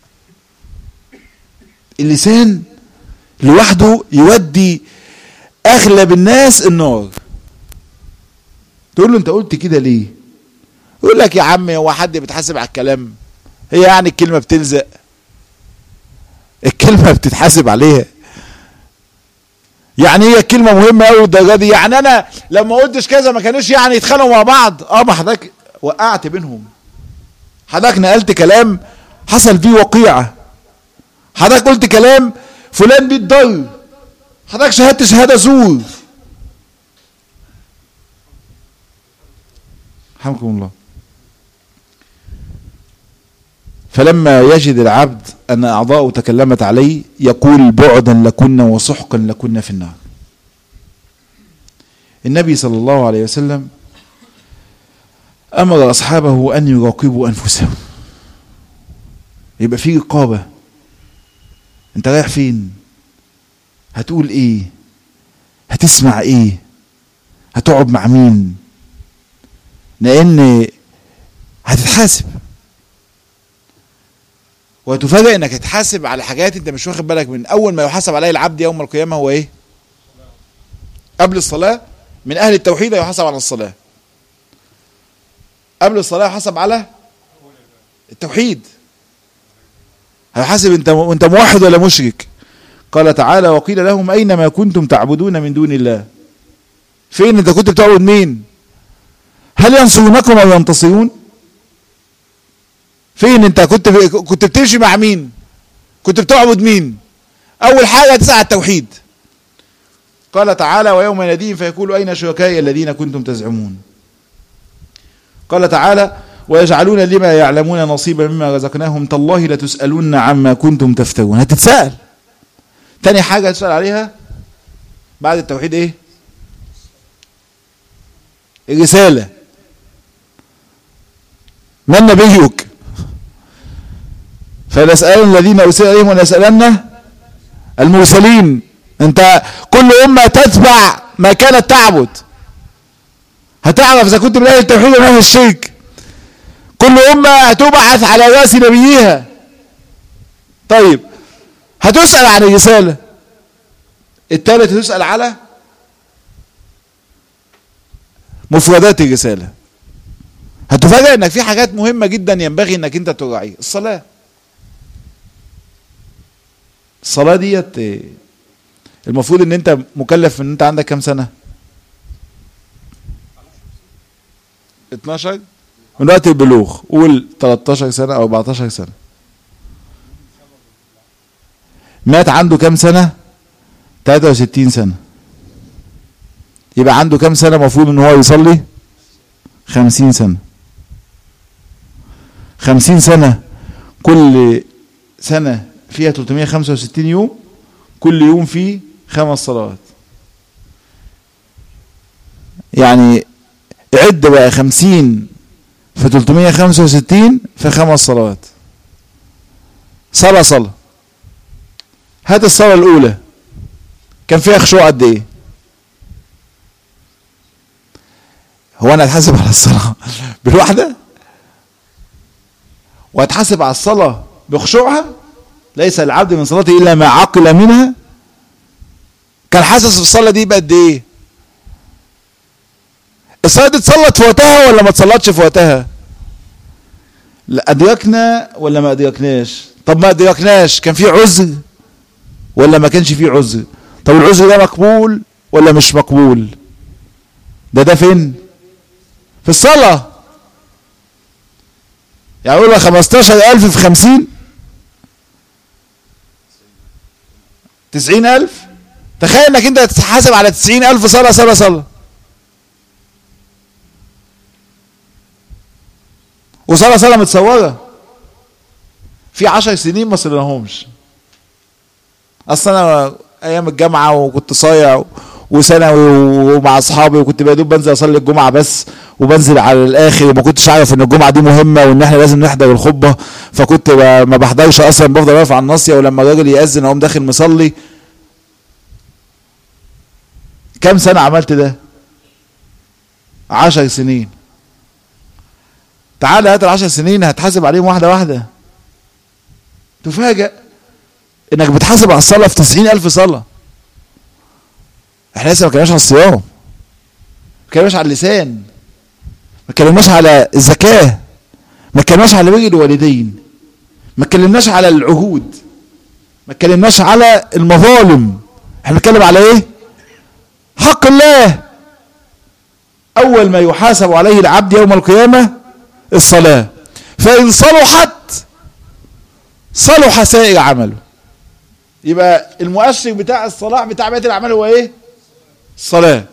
اللسان لوحده يودي اغلب الناس النار تقول له انت قلت كده ليه يقول لك يا عم هو حد بيتحاسب على الكلام هي يعني الكلمه بتلزق الكلمه بتتحاسب عليها يعني هي كلمة مهمة قوي الدرجة دي يعني أنا لما قلتش كذا ما كانوش يعني يتخانقوا مع بعض أه ما حضرتك وقعت بينهم حضرتك نقلت كلام حصل فيه وقيعة حضرتك قلت كلام فلان بيتضر حضرتك شهدت شهادة زور حمكم الله فلما يجد العبد أن أعضاؤه تكلمت عليه يقول بعدا لكنا وسحقا لكنا في النار النبي صلى الله عليه وسلم أمر أصحابه أن يراقبوا أنفسهم يبقى في رقابة أنت رايح فين هتقول إيه هتسمع إيه هتقعد مع مين لأن هتتحاسب وتفاجئ انك تتحاسب على حاجات انت مش واخد بالك من اول ما يحاسب عليه العبد يوم القيامه هو ايه قبل الصلاه من اهل التوحيد يحاسب على الصلاه قبل الصلاه يحاسب على التوحيد هيحاسب انت وانت موحد ولا مشرك قال تعالى وقيل لهم اين ما كنتم تعبدون من دون الله فين انت كنت بتعبد مين هل ينصرونكم او ينتصرون فين انت كنت كنت بتمشي مع مين كنت بتعبد مين اول حاجه تسعى التوحيد قال تعالى ويوم يناديهم فيقول اين شركائي الذين كنتم تزعمون قال تعالى ويجعلون لما يعلمون نصيبا مما رزقناهم تالله لتسالون عما كنتم تفترون هتتسال تاني حاجه تسال عليها بعد التوحيد ايه الرساله من نبيك فلنسألن الذين أرسل إليهم ولنسألن المرسلين أنت كل أمة تتبع ما كانت تعبد هتعرف إذا كنت من أهل التوحيد ومن أهل الشرك كل أمة هتبعث على رأس نبيها طيب هتسأل عن الرسالة الثالث هتسأل على مفردات الرسالة هتفاجئ انك في حاجات مهمة جدا ينبغي انك انت تراعيها الصلاة الصلاة ديت المفروض ان انت مكلف ان انت عندك كام سنة 12 من وقت البلوغ قول 13 سنة او 14 سنة مات عنده كام سنة 63 سنة يبقى عنده كام سنة المفروض ان هو يصلي 50 سنة 50 سنة كل سنة فيها 365 يوم كل يوم فيه خمس صلوات يعني عد بقى 50 في 365 في خمس صلوات صلاة صلاة هات الصلاة الأولى كان فيها خشوع قد إيه؟ هو أنا أتحاسب على الصلاة بالواحدة؟ وأتحاسب على الصلاة بخشوعها؟ ليس العبد من صلاته الا ما عقل منها كان حاسس في الصلاه دي بقد ايه الصلاه دي اتصلت في وقتها ولا ما اتصلتش في وقتها لا ادركنا ولا ما ادركناش طب ما ادركناش كان في عذر ولا ما كانش في عذر طب العذر ده مقبول ولا مش مقبول ده ده فين في الصلاه يعني يقول لك 15000 في 50 تسعين ألف تخيل انك انت تتحاسب على تسعين ألف صلاة صلاة صلاة وصلاة صلاة متصورة في عشر سنين ما صليناهمش اصلا انا ايام الجامعة وكنت صايع وثانوي ومع اصحابي وكنت بدوب بنزل اصلي الجمعه بس وبنزل على الاخر وما كنتش عارف ان الجمعه دي مهمه وان احنا لازم نحضر الخطبه فكنت ما بحضرش اصلا بفضل واقف على الناصيه ولما الراجل ياذن اقوم داخل مصلي كم سنه عملت ده عشر سنين تعال هات العشر سنين هتحاسب عليهم واحده واحده تفاجأ انك بتحاسب على الصلاة في تسعين الف صلاة احنا لسه ما اتكلمناش على الصيام ما اتكلمناش على اللسان ما اتكلمناش على الزكاة ما اتكلمناش على بر الوالدين ما اتكلمناش على العهود ما اتكلمناش على المظالم احنا بنتكلم على ايه حق الله اول ما يحاسب عليه العبد يوم القيامة الصلاة فان صلحت صلح سائر عمله يبقى المؤشر بتاع الصلاح بتاع بقيه الاعمال هو ايه الصلاه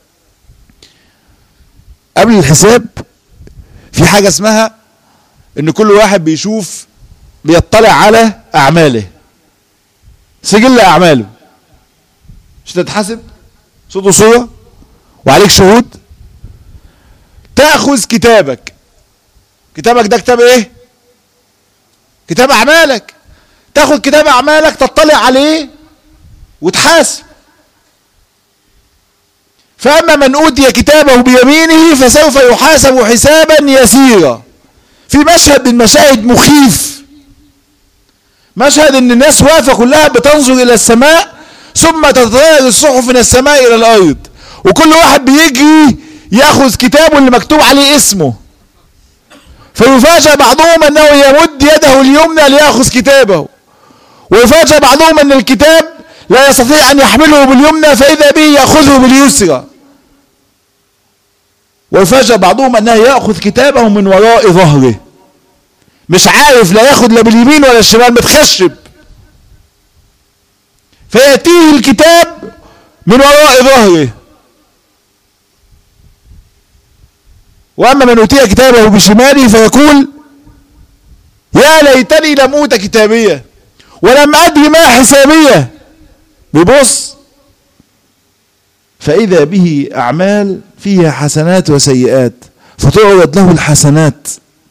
قبل الحساب في حاجه اسمها ان كل واحد بيشوف بيطلع على اعماله سجل اعماله مش تتحاسب صوت وصوره وعليك شهود تاخذ كتابك كتابك ده كتاب ايه كتاب اعمالك تاخد كتاب اعمالك تطلع عليه وتحاسب فاما من اوتي كتابه بيمينه فسوف يحاسب حسابا يسيرا في مشهد من مشاهد مخيف مشهد ان الناس واقفه كلها بتنظر الى السماء ثم تتغير الصحف من السماء الى الارض وكل واحد بيجري ياخذ كتابه اللي مكتوب عليه اسمه فيفاجأ بعضهم انه يمد يده اليمنى ليأخذ كتابه ويفاجأ بعضهم ان الكتاب لا يستطيع ان يحمله باليمنى فاذا به ياخذه باليسرى ويفاجأ بعضهم انه ياخذ كتابه من وراء ظهره مش عارف لا ياخذ لا باليمين ولا الشمال متخشب فياتيه الكتاب من وراء ظهره واما من اوتي كتابه بشماله فيقول يا ليتني لم اوت كتابيه ولم ادري ما حسابيه بيبص فاذا به اعمال فيها حسنات وسيئات فتعرض له الحسنات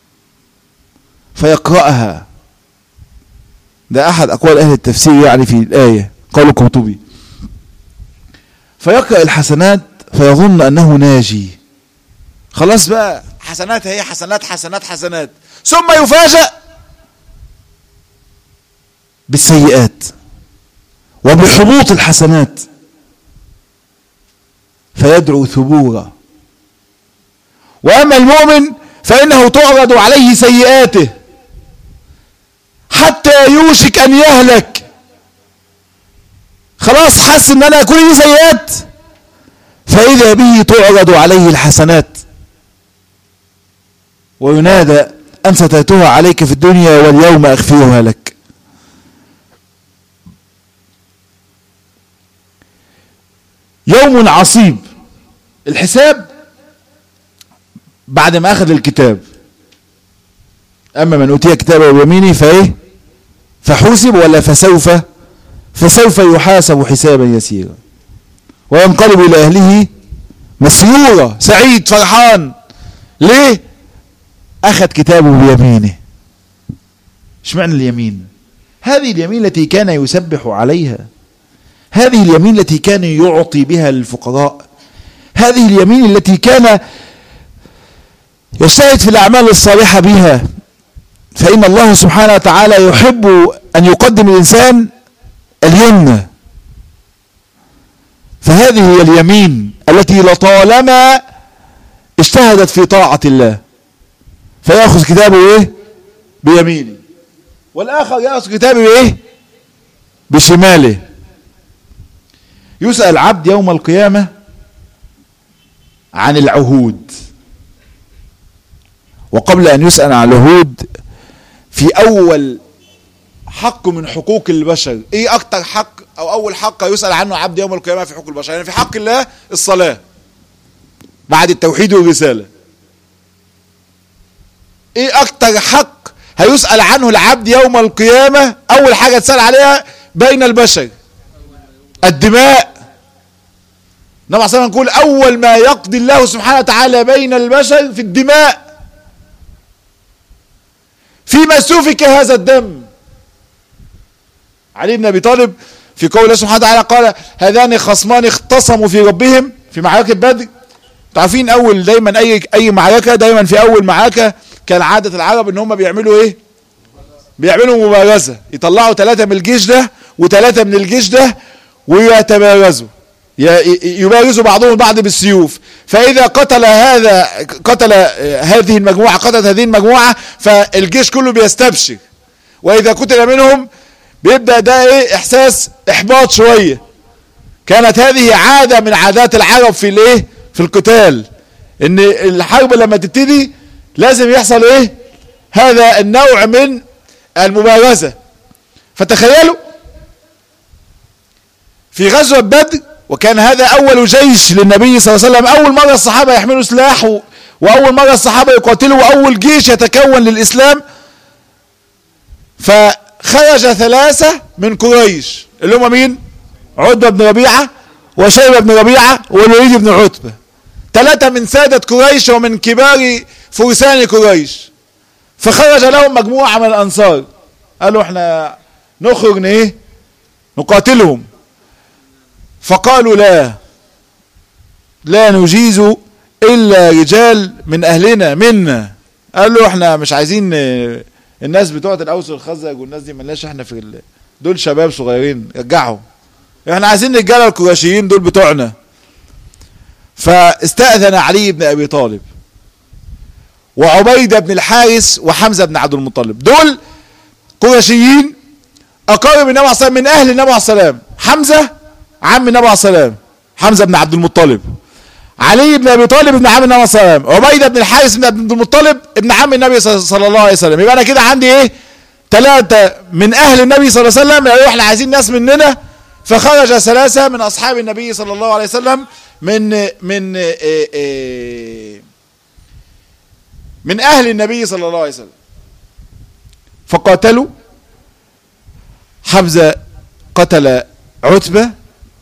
فيقراها ده احد اقوال اهل التفسير يعني في الايه قال القرطبي فيقرا الحسنات فيظن انه ناجي خلاص بقى حسنات هي حسنات حسنات حسنات ثم يفاجأ بالسيئات وبحبوط الحسنات فيدعو ثبورا واما المؤمن فانه تعرض عليه سيئاته حتى يوشك ان يهلك خلاص حس ان انا كل دي سيئات فاذا به تعرض عليه الحسنات وينادى أن سترتها عليك في الدنيا واليوم أخفيها لك يوم عصيب الحساب بعد ما أخذ الكتاب أما من أوتي كتابه بيمينه فإيه فحوسب ولا فسوف فسوف يحاسب حسابا يسيرا وينقلب إلى أهله مسرورا سعيد فرحان ليه أخذ كتابه بيمينه ايش معنى اليمين هذه اليمين التي كان يسبح عليها هذه اليمين التي كان يعطي بها للفقراء هذه اليمين التي كان يجتهد في الأعمال الصالحة بها فإن الله سبحانه وتعالى يحب أن يقدم الإنسان اليمنى فهذه هي اليمين التي لطالما اجتهدت في طاعة الله فيأخذ كتابه ايه بيمينه والآخر يأخذ كتابه بايه بشماله يسأل عبد يوم القيامة عن العهود وقبل أن يسأل عن العهود في أول حق من حقوق البشر ايه اكتر حق او اول حق يسأل عنه عبد يوم القيامة في حقوق البشر يعني في حق الله الصلاة بعد التوحيد والرسالة ايه اكتر حق هيسأل عنه العبد يوم القيامة اول حاجة تسأل عليها بين البشر الدماء النبي صلى الله عليه نقول اول ما يقضي الله سبحانه وتعالى بين البشر في الدماء فيما سفك هذا الدم علي بن ابي طالب في قول الله سبحانه وتعالى قال هذان خصمان اختصموا في ربهم في معركه بدر عارفين اول دايما اي اي معركه دايما في اول معركه كان عاده العرب ان هم بيعملوا ايه بيعملوا مبارزة يطلعوا ثلاثة من الجيش ده وثلاثة من الجيش ده ويتبارزوا ي- يبارزوا بعضهم البعض بالسيوف فإذا قتل هذا قتل هذه المجموعة قتلت هذه المجموعة فالجيش كله بيستبشر وإذا قتل منهم بيبدأ ده إيه إحساس إحباط شوية كانت هذه عادة من عادات العرب في الإيه في القتال إن الحرب لما تبتدي لازم يحصل إيه هذا النوع من المبارزة فتخيلوا في غزوة بدر وكان هذا أول جيش للنبي صلى الله عليه وسلم أول مرة الصحابة يحملوا سلاح و- وأول مرة الصحابة يقاتلوا وأول جيش يتكون للإسلام فخرج ثلاثة من قريش اللي هم مين؟ عتبة بن ربيعة وشيبة بن ربيعة والوليد بن عتبة ثلاثة من سادة قريش ومن كبار فرسان قريش فخرج لهم مجموعة من الأنصار قالوا احنا نخرج ن- ايه نقاتلهم فقالوا لا لا نجيز الا رجال من اهلنا منا قال له احنا مش عايزين اه، الناس بتوعة الاوس والخزرج والناس دي ملناش احنا في ال... دول شباب صغيرين رجعهم احنا عايزين الرجاله القرشيين دول بتوعنا فاستأذن علي بن ابي طالب وعبيدة بن الحارث وحمزة بن عبد المطلب دول قرشيين اقارب النبي عليه الصلاه والسلام من اهل النبي عليه الصلاه والسلام حمزه عم النبي عليه الصلاه والسلام حمزه بن عبد المطلب علي بن ابي طالب ابن عم النبي عليه الصلاه والسلام عبيده بن الحارث بن عبد المطلب ابن عم النبي صلى صلى الله عليه وسلم يبقى انا كده عندي ايه ثلاثه من اهل النبي صلى الله عليه وسلم قالوا احنا عايزين ناس مننا فخرج ثلاثه من اصحاب النبي صلى الله عليه وسلم من من إيه إيه من اهل النبي صلى الله عليه وسلم فقاتلوا حمزة قتل عتبة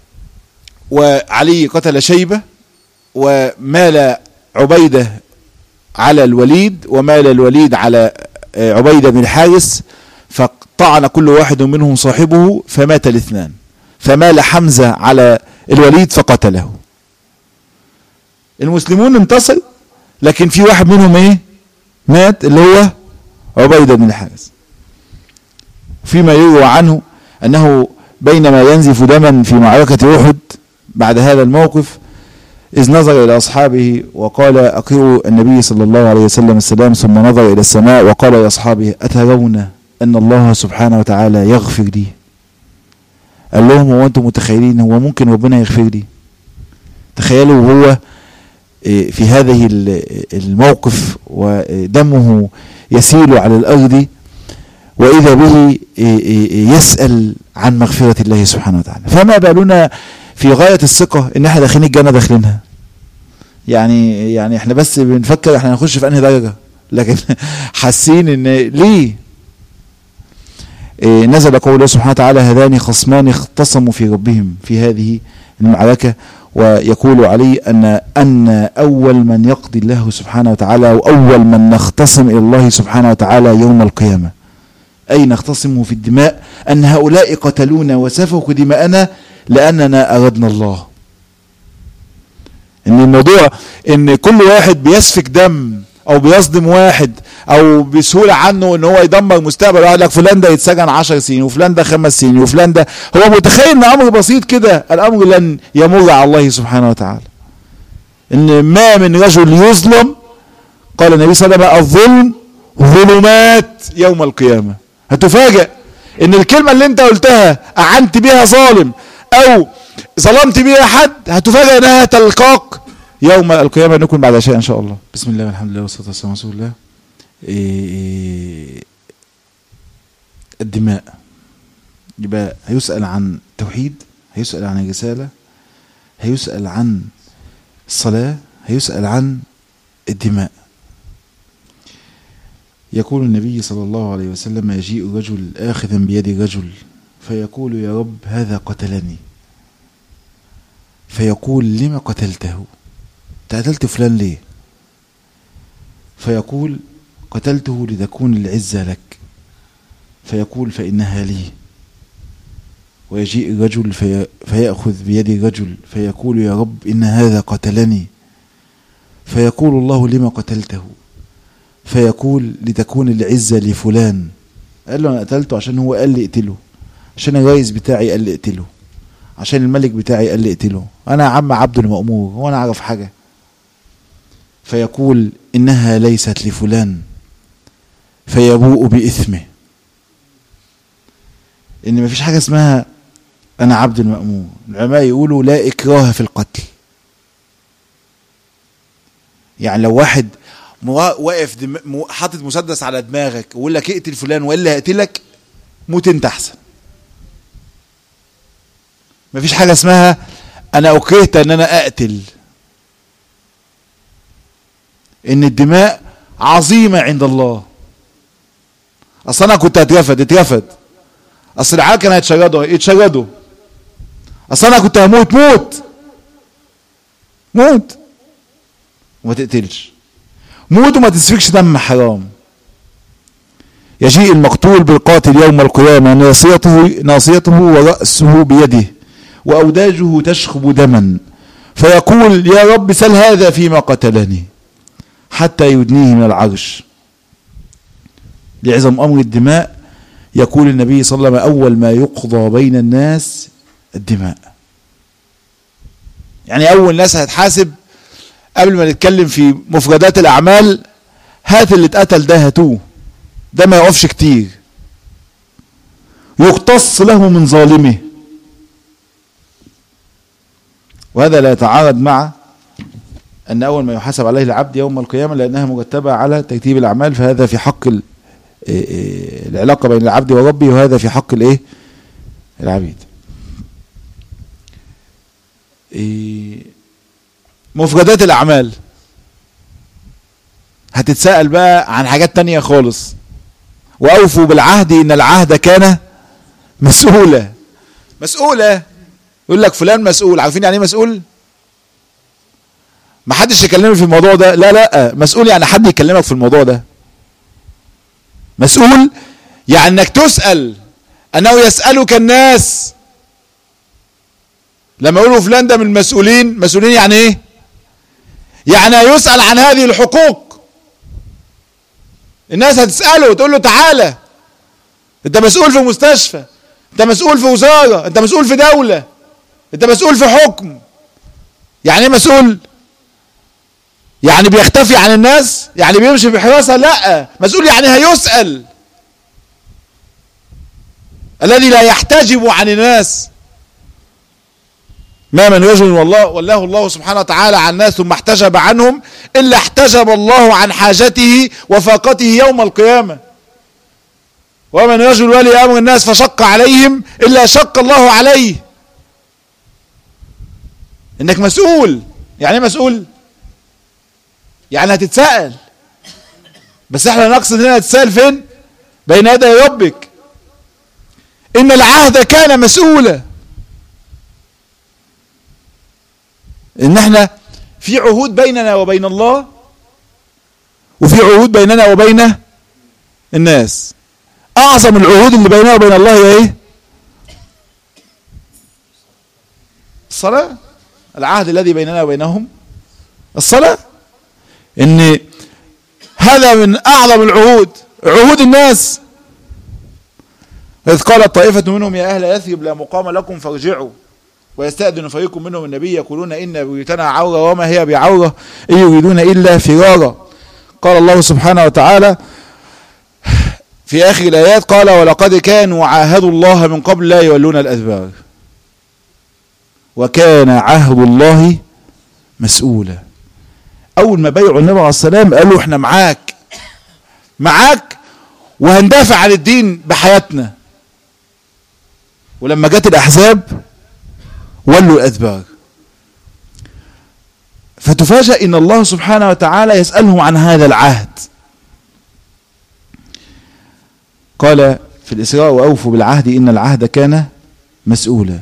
وعلي قتل شيبة ومال عبيدة على الوليد ومال الوليد على آه، عبيدة بن الحارث فطعن كل واحد منهم صاحبه فمات الاثنان فمال حمزة على الوليد فقتله المسلمون انتصر لكن في واحد منهم ايه مات اللي هو عبيدة بن الحارث فيما يروى عنه أنه بينما ينزف دما في معركة أحد بعد هذا الموقف إذ نظر إلى أصحابه وقال أقروا النبي صلى الله عليه وسلم السلام ثم نظر إلى السماء وقال لأصحابه أترون أن الله سبحانه وتعالى يغفر لي قال لهم هو أنتم متخيلين هو ممكن ربنا يغفر لي تخيلوا هو إيه، في هذه ال- الموقف ودمه يسيل على الأرض وإذا به إيه، إيه، يسأل عن مغفرة الله سبحانه وتعالى فما بالنا في غاية الثقة إن احنا داخلين الجنة داخلينها يعني يعني احنا بس بنفكر احنا هنخش في انهي درجة لكن حاسين ان ليه إيه، نزل قول الله سبحانه وتعالى هذان خصمان اختصموا في ربهم في هذه المعركة ويقول علي أن أن أول من يقضي الله سبحانه وتعالى وأول من نختصم إلى الله سبحانه وتعالى يوم القيامة أي نختصمه في الدماء أن هؤلاء قتلونا وسفكوا دماءنا لأننا أردنا الله ان الموضوع ان كل واحد بيسفك دم او بيصدم واحد او بسهوله عنه ان هو يدمر مستقبل واحد لك فلان ده يتسجن 10 سنين وفلان ده خمس سنين وفلان ده هو متخيل ان امر بسيط كده الامر لن يمر على الله سبحانه وتعالى ان ما من رجل يظلم قال النبي صلى الله عليه وسلم الظلم ظلمات يوم القيامه هتفاجئ ان الكلمه اللي انت قلتها اعنت بيها ظالم او ظلمت بيها حد هتفاجئ انها تلقاك يوم القيامه نكون بعد شيء ان شاء الله بسم الله والحمد لله والصلاه والسلام على رسول الله إيه إيه الدماء يبقى هيسأل عن توحيد هيسأل عن الرسالة هيسأل عن الصلاة هيسأل عن الدماء يقول النبي صلى الله عليه وسلم يجيء رجل آخذا بيد رجل فيقول يا رب هذا قتلني فيقول لما قتلته قتلت فلان ليه فيقول قتلته لتكون العزة لك فيقول فإنها لي ويجيء الرجل في فيأخذ بيد الرجل فيقول يا رب إن هذا قتلني فيقول الله لما قتلته فيقول لتكون العزة لفلان قال له انا قتلته عشان هو قال لي اقتله عشان الرئيس بتاعي قال لي اقتله عشان الملك بتاعي قال لي اقتله انا يا عم عبد المأمور هو انا اعرف حاجه فيقول انها ليست لفلان فيبوء باثمه ان مفيش حاجه اسمها انا عبد المأمور العلماء يقولوا لا اكراه في القتل يعني لو واحد موا- واقف دم... مو- حاطط مسدس على دماغك ويقول لك اقتل فلان والا هقتلك موت انت احسن مفيش حاجه اسمها انا اكرهت ان انا اقتل ان الدماء عظيمه عند الله اصل انا كنت هترفد اترفد اصل العيال كانوا هيتشردوا يتشردوا اصل انا كنت هموت موت موت وما تقتلش موت وما تسفكش دم حرام يجيء المقتول بالقاتل يوم القيامة ناصيته ناصيته ورأسه بيده وأوداجه تشخب دما فيقول يا رب سل هذا فيما قتلني حتى يدنيه من العرش لعظم أمر الدماء يقول النبي صلى الله عليه وسلم أول ما يقضى بين الناس الدماء يعني أول ناس هتحاسب قبل ما نتكلم في مفردات الأعمال هات اللي اتقتل ده هاتوه ده ما يقفش كتير يقتص له من ظالمه وهذا لا يتعارض مع أن أول ما يحاسب عليه العبد يوم القيامة لأنها مرتبة على ترتيب الأعمال فهذا في حق ال- إيه إيه العلاقة بين العبد وربه وهذا في حق الإيه العبيد إيه مفردات الأعمال هتتساءل بقى عن حاجات تانية خالص وأوفوا بالعهد إن العهد كان مسؤولة مسؤولة يقول لك فلان مسؤول عارفين يعني ايه مسؤول ما حدش يكلمني في الموضوع ده لا لا مسؤول يعني حد يكلمك في الموضوع ده مسؤول يعني انك تسأل انه يسألك الناس لما يقولوا فلان ده من المسؤولين مسؤولين يعني ايه يعني يسأل عن هذه الحقوق الناس هتسأله وتقول له تعالى انت مسؤول في مستشفى انت مسؤول في وزارة انت مسؤول في دولة انت مسؤول في حكم يعني ايه مسؤول يعني بيختفي عن الناس يعني بيمشي بحراسة لا مسؤول يعني هيسأل الذي لا يحتجب عن الناس ما من رجل والله والله الله سبحانه وتعالى عن الناس ثم احتجب عنهم الا احتجب الله عن حاجته وفاقته يوم القيامه ومن رجل ولي امر الناس فشق عليهم الا شق الله عليه انك مسؤول يعني ايه مسؤول يعني هتتسأل بس احنا نقصد هنا هتتسأل فين بين يدي ربك ان العهد كان مسؤولا ان احنا في عهود بيننا وبين الله وفي عهود بيننا وبين الناس اعظم العهود اللي بيننا وبين الله هي ايه الصلاة العهد الذي بيننا وبينهم الصلاة ان هذا من اعظم العهود عهود الناس إذ قالت طائفة منهم يا أهل يثرب لا مقام لكم فارجعوا ويستأذن فريق منهم النبي يقولون إن بيوتنا عورة وما هي بعورة إن يريدون إلا فرارا قال الله سبحانه وتعالى في آخر الآيات قال ولقد كانوا عاهدوا الله من قبل لا يولون الأدبار وكان عهد الله مسؤولا أول ما بيعوا النبي عليه السلام قالوا إحنا معاك معاك وهندافع عن الدين بحياتنا ولما جت الأحزاب ولوا الأدبار فتفاجأ إن الله سبحانه وتعالى يسألهم عن هذا العهد قال في الإسراء وأوفوا بالعهد إن العهد كان مسؤولا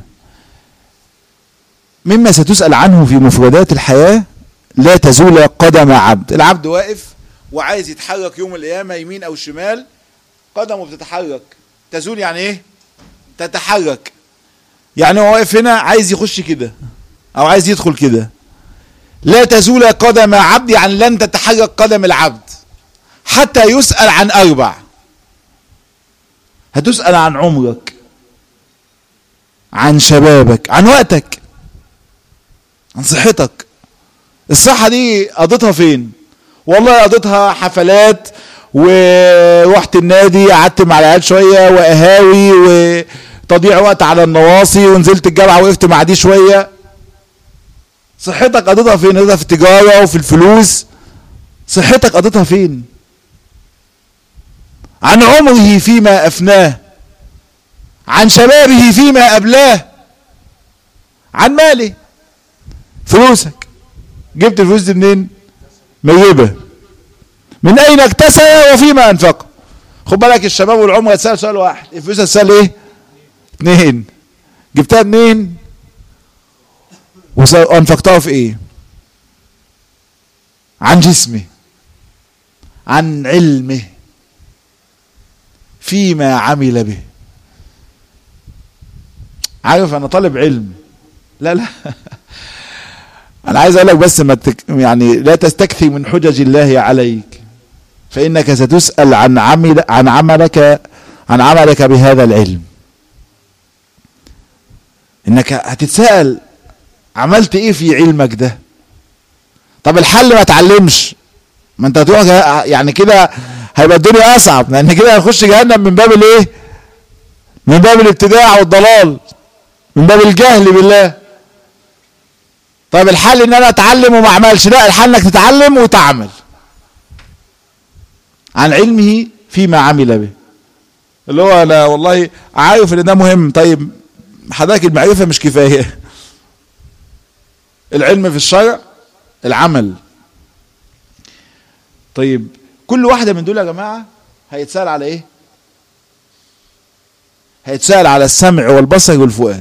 مما ستسأل عنه في مفردات الحياة لا تزول قدم عبد العبد واقف وعايز يتحرك يوم القيامة يمين أو شمال قدمه بتتحرك تزول يعني إيه تتحرك يعني هو واقف هنا عايز يخش كده أو عايز يدخل كده لا تزول قدم عبد يعني لن تتحرك قدم العبد حتى يسأل عن أربع هتسأل عن عمرك عن شبابك عن وقتك عن صحتك الصحة دي قضيتها فين والله قضيتها حفلات ورحت النادي قعدت مع العيال شوية وقهاوي وتضييع وقت على النواصي ونزلت الجامعة وقفت مع دي شوية صحتك قضيتها فين قضيتها في التجارة وفي الفلوس صحتك قضيتها فين عن عمره فيما أفناه عن شبابه فيما أبلاه عن ماله فلوسك جبت الفلوس دي منين ميبة من أين اكتسب وفيما أنفق خد بالك الشباب والعمر هتسأل سؤال واحد الفلوس هتسأل إيه اتنين جبتها منين وأنفقتها في إيه عن جسمه عن علمه فيما عمل به عارف انا طالب علم لا لا انا عايز اقول لك بس ما تك... يعني لا تستكثر من حجج الله عليك فانك ستسال عن عمل عن عملك عن عملك بهذا العلم انك هتتسال عملت ايه في علمك ده طب الحل ما تعلمش ما انت هتروح يعني كده هيبقى الدنيا اصعب لان كده هنخش جهنم من باب الايه من باب الابتداع والضلال من باب الجهل بالله طيب الحل ان انا اتعلم وما اعملش لا الحل انك تتعلم وتعمل عن علمه فيما عمل به اللي هو انا والله عارف ان ده مهم طيب حضرتك المعرفه مش كفايه العلم في الشرع العمل طيب كل واحده من دول يا جماعه هيتسال على ايه هيتسال على السمع والبصر والفؤاد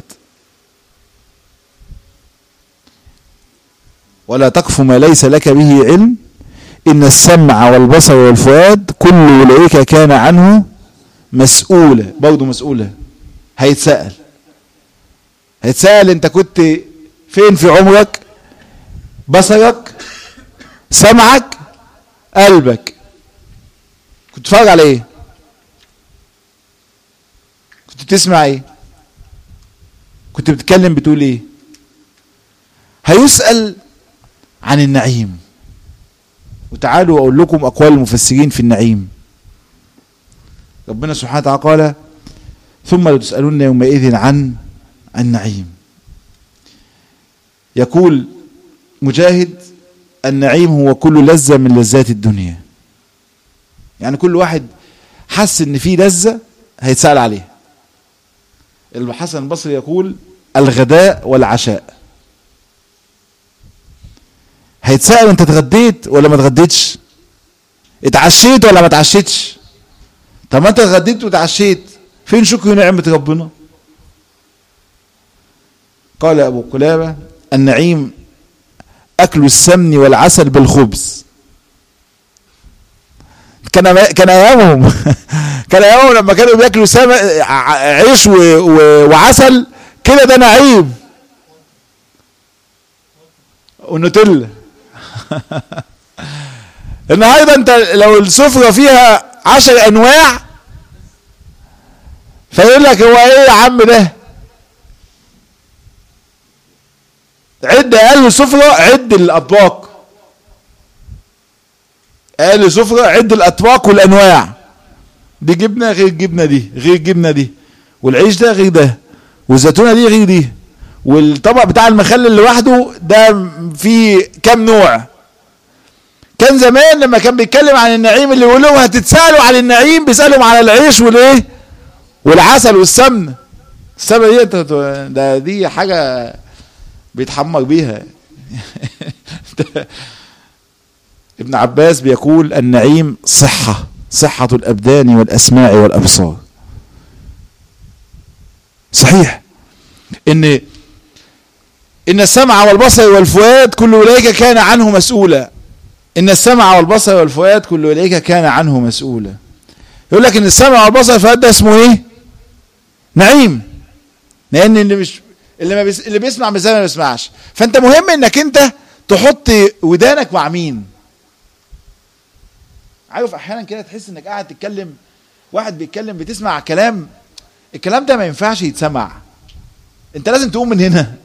ولا تقف ما ليس لك به علم إن السمع والبصر والفؤاد كل أولئك كان عنه مسؤولة برضه مسؤولة هيتسأل هيتسأل أنت كنت فين في عمرك بصرك سمعك قلبك كنت تتفرج على ايه كنت بتسمع ايه كنت بتتكلم بتقول ايه هيسأل عن النعيم وتعالوا اقول لكم اقوال المفسرين في النعيم ربنا سبحانه وتعالى قال ثم لتسألون يومئذ عن النعيم يقول مجاهد النعيم هو كل لذة من لذات الدنيا يعني كل واحد حس ان في لذة هيتسأل عليها الحسن البصري يقول الغداء والعشاء هيتسأل انت اتغديت ولا ما اتغديتش اتعشيت ولا ما اتعشيتش طب ما انت اتغديت واتعشيت فين شكر نعمة ربنا قال ابو قلابة النعيم اكل السمن والعسل بالخبز كان كان ايامهم كان ايامهم لما كانوا بياكلوا سم... عيش و... و... وعسل كده ده نعيم ونوتيلا النهارده انت لو السفره فيها عشر انواع فيقول لك هو ايه يا عم ده عد اقل سفره عد الاطباق اقل سفره عد الاطباق والانواع دي جبنه غير الجبنه دي غير الجبنه دي والعيش ده غير ده والزيتونه دي غير دي والطبق بتاع المخلل لوحده ده فيه كام نوع كان زمان لما كان بيتكلم عن النعيم اللي يقول لهم هتتسالوا عن النعيم بيسالهم على العيش والايه والعسل والسمنه السمنه دي ده دي حاجه بيتحمر بيها ابن عباس بيقول النعيم صحة صحة الأبدان والأسماع والأبصار صحيح إن إن السمع والبصر والفؤاد كل أولئك كان عنه مسؤولا إن السمع والبصر والفؤاد كل أولئك كان عنه مسؤولا يقول لك إن السمع والبصر والفؤاد ده اسمه إيه؟ نعيم لأن اللي مش اللي ما بيس... اللي بيسمع مش زي ما بيسمعش فانت مهم انك انت تحط ودانك مع مين عارف احيانا كده تحس انك قاعد تتكلم واحد بيتكلم بتسمع كلام الكلام ده ما ينفعش يتسمع انت لازم تقوم من هنا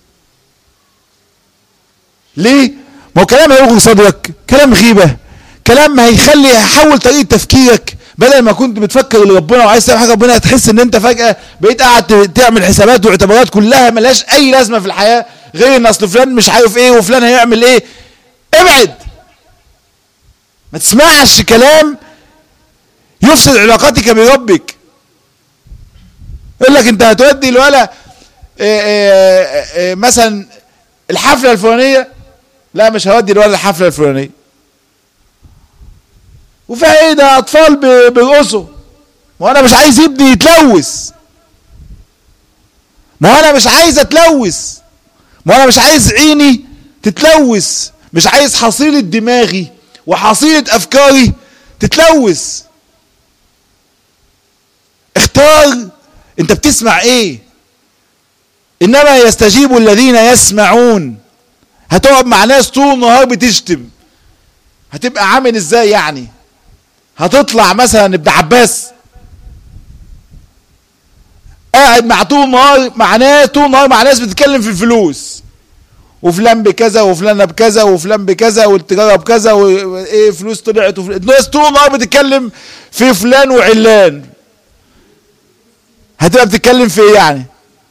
ليه ما هو كلام هيغري صدرك كلام غيبه كلام هيخلي هيحول طريقه تفكيرك بدل ما كنت بتفكر لربنا وعايز تعمل حاجه ربنا هتحس ان انت فجاه بقيت قاعد تعمل حسابات واعتبارات كلها ملهاش اي لازمه في الحياه غير ان اصل فلان مش عارف ايه وفلان هيعمل ايه ابعد ما تسمعش كلام يفسد علاقتك بربك يقول لك انت هتودي الولا إيه إيه إيه مثلا الحفله الفلانيه لا مش هودي الولد الحفله الفلانيه وفيها ايه ده اطفال بيرقصوا ما انا مش عايز ابني يتلوث ما انا مش عايز اتلوث ما انا مش عايز عيني تتلوث مش عايز حصيلة دماغي وحصيلة افكاري تتلوث اختار انت بتسمع ايه انما يستجيب الذين يسمعون هتقعد مع ناس طول النهار بتشتم هتبقى عامل ازاي يعني هتطلع مثلا ابن عباس قاعد مع طول النهار مع ناس طول النهار مع ناس بتتكلم في الفلوس وفلان بكذا وفلانه بكذا وفلان بكذا والتجاره بكذا وايه فلوس طلعت الناس طول النهار بتتكلم في فلان وعلان هتبقى بتتكلم في ايه يعني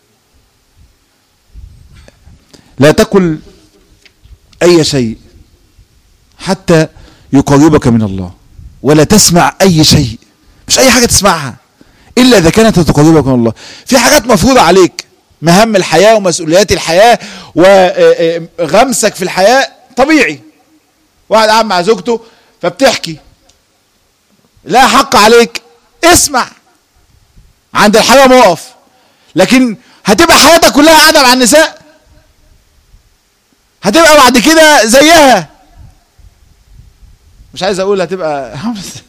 لا تكل اي شيء حتى يقربك من الله ولا تسمع اي شيء مش اي حاجه تسمعها الا اذا كانت تقربك من الله في حاجات مفروضه عليك مهام الحياه ومسؤوليات الحياه وغمسك في الحياه طبيعي واحد قاعد مع زوجته فبتحكي لا حق عليك اسمع عند الحرام اقف لكن هتبقى حياتك كلها قاعده مع النساء هتبقى بعد كده زيها مش عايز اقول هتبقى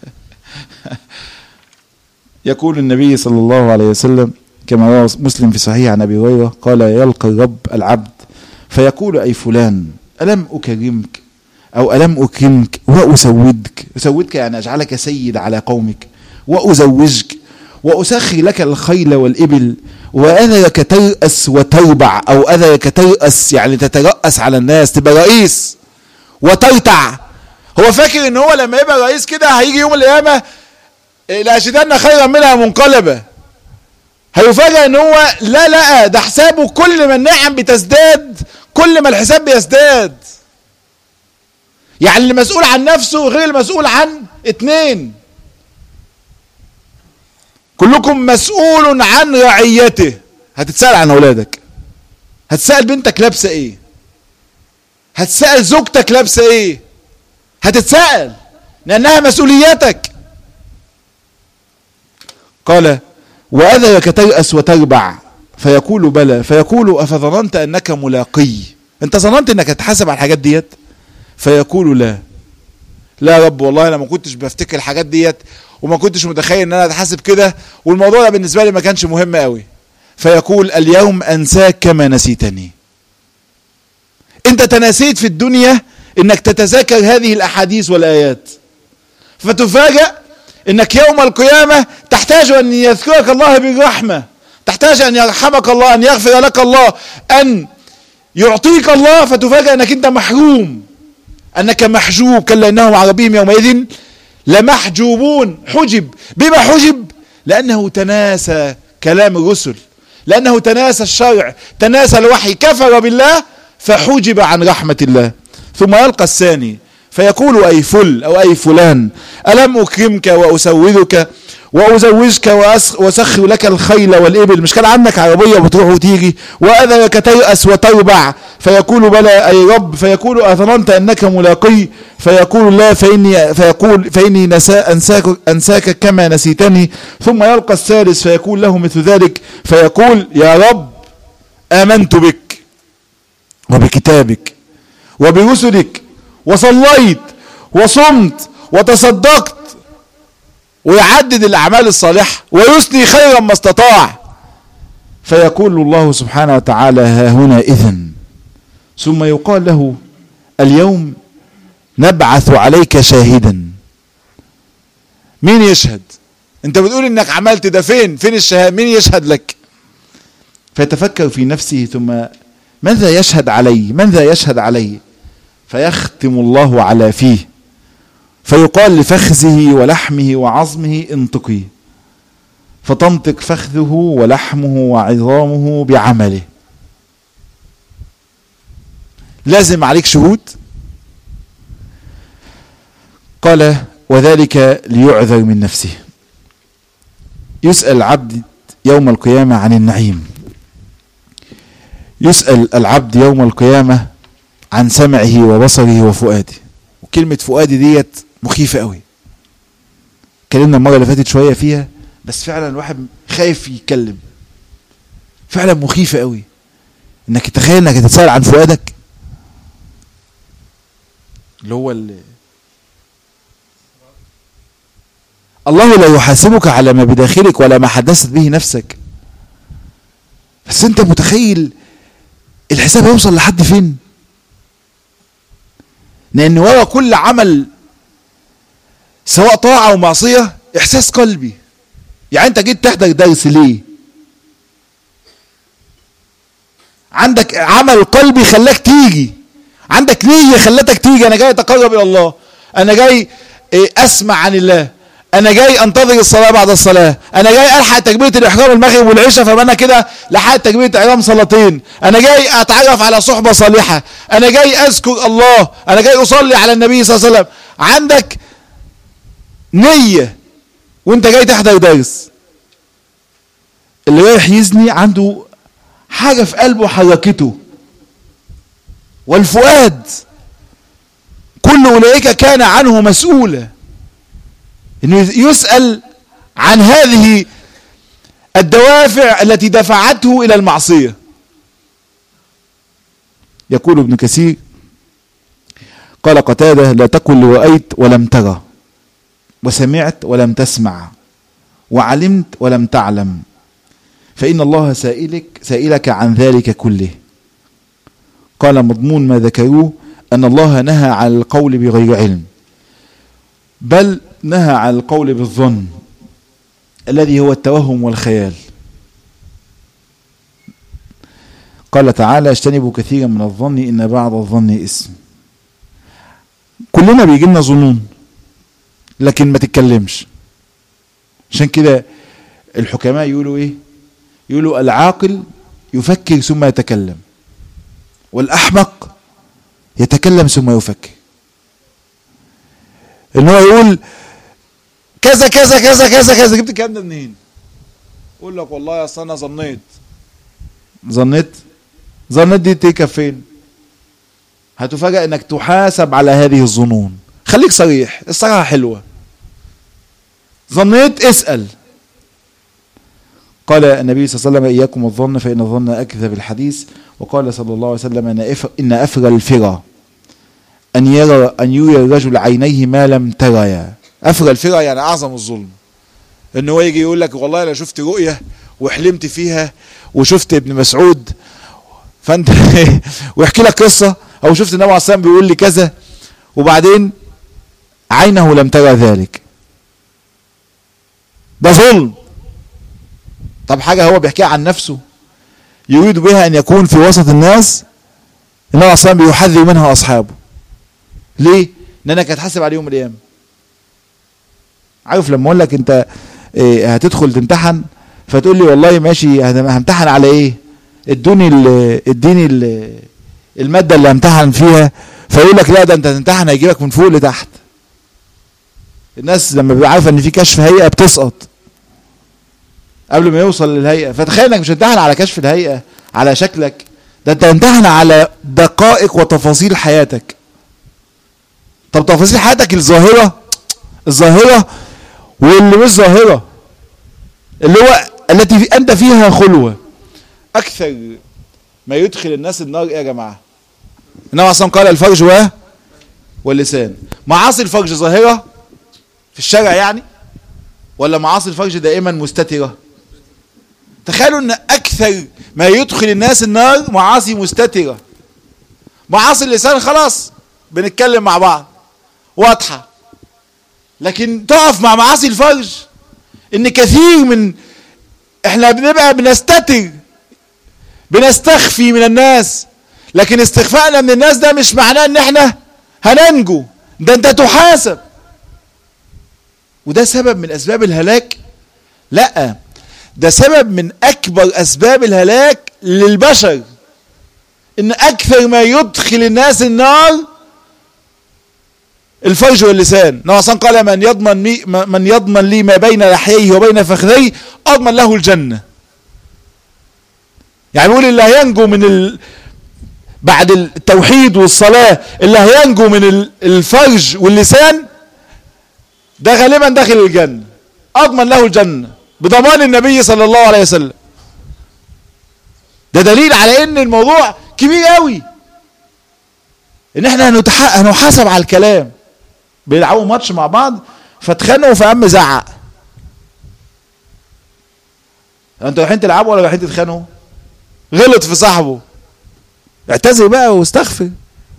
يقول النبي صلى الله عليه وسلم كما روى مسلم في صحيح عن ابي هريره قال يلقى الرب العبد فيقول اي فلان الم اكرمك او الم اكرمك واسودك اسودك يعني اجعلك سيد على قومك وازوجك واسخر لك الخيل والابل واذرك ترأس وتربع او اذرك ترأس يعني تترأس على الناس تبقى رئيس وترتع هو فاكر ان هو لما يبقى رئيس كده هيجي يوم القيامه لاشدن خيرا منها منقلبه هيفاجئ ان هو لا لا ده حسابه كل ما النعم بتزداد كل ما الحساب بيزداد يعني اللي مسؤول عن نفسه غير المسؤول عن اتنين كلكم مسؤول عن رعيته هتتسأل عن اولادك هتسأل بنتك لابسه ايه هتسأل زوجتك لابسه ايه هتتسأل لانها مسؤوليتك قال وأذرك تيأس وتربع فيقول بلى فيقول أفظننت أنك ملاقي أنت ظننت أنك هتحاسب على الحاجات ديت فيقول لا لا يا رب والله أنا ما كنتش بفتكر الحاجات ديت وما كنتش متخيل أن أنا أتحاسب كده والموضوع ده بالنسبة لي ما كانش مهم قوي فيقول اليوم أنساك كما نسيتني أنت تناسيت في الدنيا أنك تتذاكر هذه الأحاديث والآيات فتفاجأ انك يوم القيامة تحتاج ان يذكرك الله بالرحمة تحتاج ان يرحمك الله ان يغفر لك الله ان يعطيك الله فتفاجأ انك انت محروم انك محجوب كلا انهم عن ربهم يومئذ لمحجوبون حجب بما حجب لانه تناسى كلام الرسل لانه تناسى الشرع تناسى الوحي كفر بالله فحجب عن رحمة الله ثم يلقى الثاني فيقول أي فل أو أي فلان ألم أكرمك وأسودك وأزوجك وأسخر لك الخيل والإبل مش كان عندك عربية بتروح وتيجي وأذرك تيأس وتربع فيقول بلى أي رب فيقول أظننت أنك ملاقي فيقول لا فإني فيقول فإني نسا أنساك, أنساك كما نسيتني ثم يلقى الثالث فيقول له مثل ذلك فيقول يا رب آمنت بك وبكتابك وبرسلك وصليت وصمت وتصدقت ويعدد الأعمال الصالحة ويثني خيرا ما استطاع فيقول الله سبحانه وتعالى ها هنا إذن ثم يقال له اليوم نبعث عليك شاهدا مين يشهد انت بتقول انك عملت ده فين فين الشهاده مين يشهد لك فيتفكر في نفسه ثم ماذا يشهد علي من ذا يشهد علي فيختم الله على فيه فيقال لفخذه ولحمه وعظمه انطقي فتنطق فخذه ولحمه وعظامه بعمله لازم عليك شهود قال وذلك ليعذر من نفسه يسأل العبد يوم القيامة عن النعيم يسأل العبد يوم القيامة عن سمعه وبصره وفؤاده وكلمة فؤادي ديت مخيفة قوي اتكلمنا المرة اللي فاتت شوية فيها بس فعلا الواحد خايف يتكلم فعلا مخيفة قوي انك تخيل انك تتسأل عن فؤادك اللي هو اللي الله لا يحاسبك على ما بداخلك ولا ما حدثت به نفسك بس انت متخيل الحساب هيوصل لحد فين لان ورا كل عمل سواء طاعة او معصية احساس قلبي يعني انت جيت تحضر درس ليه عندك عمل قلبي خلاك تيجي عندك نية خلتك تيجي انا جاي اتقرب الى الله انا جاي اسمع عن الله انا جاي انتظر الصلاه بعد الصلاه انا جاي الحق تكبيره الاحرام المغرب والعشاء فانا كده لحقت تكبيره احرام صلاتين انا جاي اتعرف على صحبه صالحه انا جاي اذكر الله انا جاي اصلي على النبي صلى الله عليه وسلم عندك نيه وانت جاي تحضر درس اللي رايح يزني عنده حاجه في قلبه حركته والفؤاد كل اولئك كان عنه مسؤولا انه يسأل عن هذه الدوافع التي دفعته الى المعصية يقول ابن كثير قال قتادة لا تقل رأيت ولم ترى وسمعت ولم تسمع وعلمت ولم تعلم فإن الله سائلك سائلك عن ذلك كله قال مضمون ما ذكروه أن الله نهى عن القول بغير علم بل نهى عن القول بالظن الذي هو التوهم والخيال قال تعالى اجتنبوا كثيرا من الظن ان بعض الظن اسم كلنا بيجي لنا ظنون لكن ما تتكلمش عشان كده الحكماء يقولوا ايه يقولوا العاقل يفكر ثم يتكلم والاحمق يتكلم ثم يفكر ان هو يقول كذا كذا كذا كذا كذا جبت الكلام ده منين؟ يقول لك والله اصل انا ظنيت ظنيت ظنيت دي تيكا فين؟ هتفاجأ انك تحاسب على هذه الظنون خليك صريح الصراحة حلوة ظنيت اسأل قال النبي صلى الله عليه وسلم إياكم الظن فإن الظن أكذب الحديث وقال صلى الله عليه وسلم إن أفر إن أفر الفرى أن يرى أن يري الرجل عينيه ما لم تريا أفر الفرى يعني أعظم الظلم إن هو يجي يقول لك والله أنا شفت رؤية وحلمت فيها وشفت ابن مسعود فأنت ويحكي لك قصة أو شفت النبي عليه الصلاة والسلام بيقول لي كذا وبعدين عينه لم ترى ذلك ده ظلم طب حاجة هو بيحكيها عن نفسه يريد بها أن يكون في وسط الناس النبي صلى الله بيحذر منها أصحابه ليه؟ لأنك هتحاسب على يوم القيامة عارف لما أقول لك أنت إيه هتدخل تمتحن فتقول لي والله ماشي همتحن على إيه؟ ادوني ال اديني ال المادة اللي همتحن فيها فيقول لك لا ده أنت هتمتحن هيجيبك من فوق لتحت الناس لما بيبقى عارفه ان في كشف هيئه بتسقط قبل ما يوصل للهيئه فتخيل انك مش هتمتحن على كشف الهيئه على شكلك ده انت هتمتحن على دقائق وتفاصيل حياتك طب تفاصيل حياتك الظاهره الظاهره واللي مش ظاهره اللي هو التي في انت فيها خلوه اكثر ما يدخل الناس النار ايه يا جماعه النبي اصلا قال الفرج و واللسان معاصي الفرج ظاهره في الشارع يعني ولا معاصي الفرج دائما مستترة تخيلوا ان اكثر ما يدخل الناس النار معاصي مستترة معاصي اللسان خلاص بنتكلم مع بعض واضحة لكن تقف مع معاصي الفرج ان كثير من احنا بنبقى بنستتر بنستخفي من الناس لكن استخفائنا من الناس ده مش معناه ان احنا هننجو ده انت تحاسب وده سبب من اسباب الهلاك لا ده سبب من اكبر اسباب الهلاك للبشر ان اكثر ما يدخل الناس النار الفرج واللسان نوع قال من يضمن مي من يضمن لي ما بين لحييه وبين فخذيه اضمن له الجنه يعني بيقول اللي هينجو من ال... بعد التوحيد والصلاه اللي هينجو من الفرج واللسان ده غالبا داخل الجنه اضمن له الجنه بضمان النبي صلى الله عليه وسلم ده دليل على ان الموضوع كبير قوي ان احنا هنتح... هنحاسب على الكلام بيلعبوا ماتش مع بعض فاتخانقوا فقام زعق انتوا رايحين تلعبوا ولا رايحين تتخانقوا غلط في صاحبه اعتذر بقى واستغفر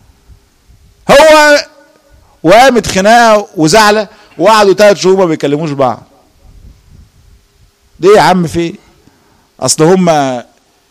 هو وقامت خناقه وزعله وقعدوا ثلاث شهور ما بيكلموش بعض ليه يا عم في اصل هم إيه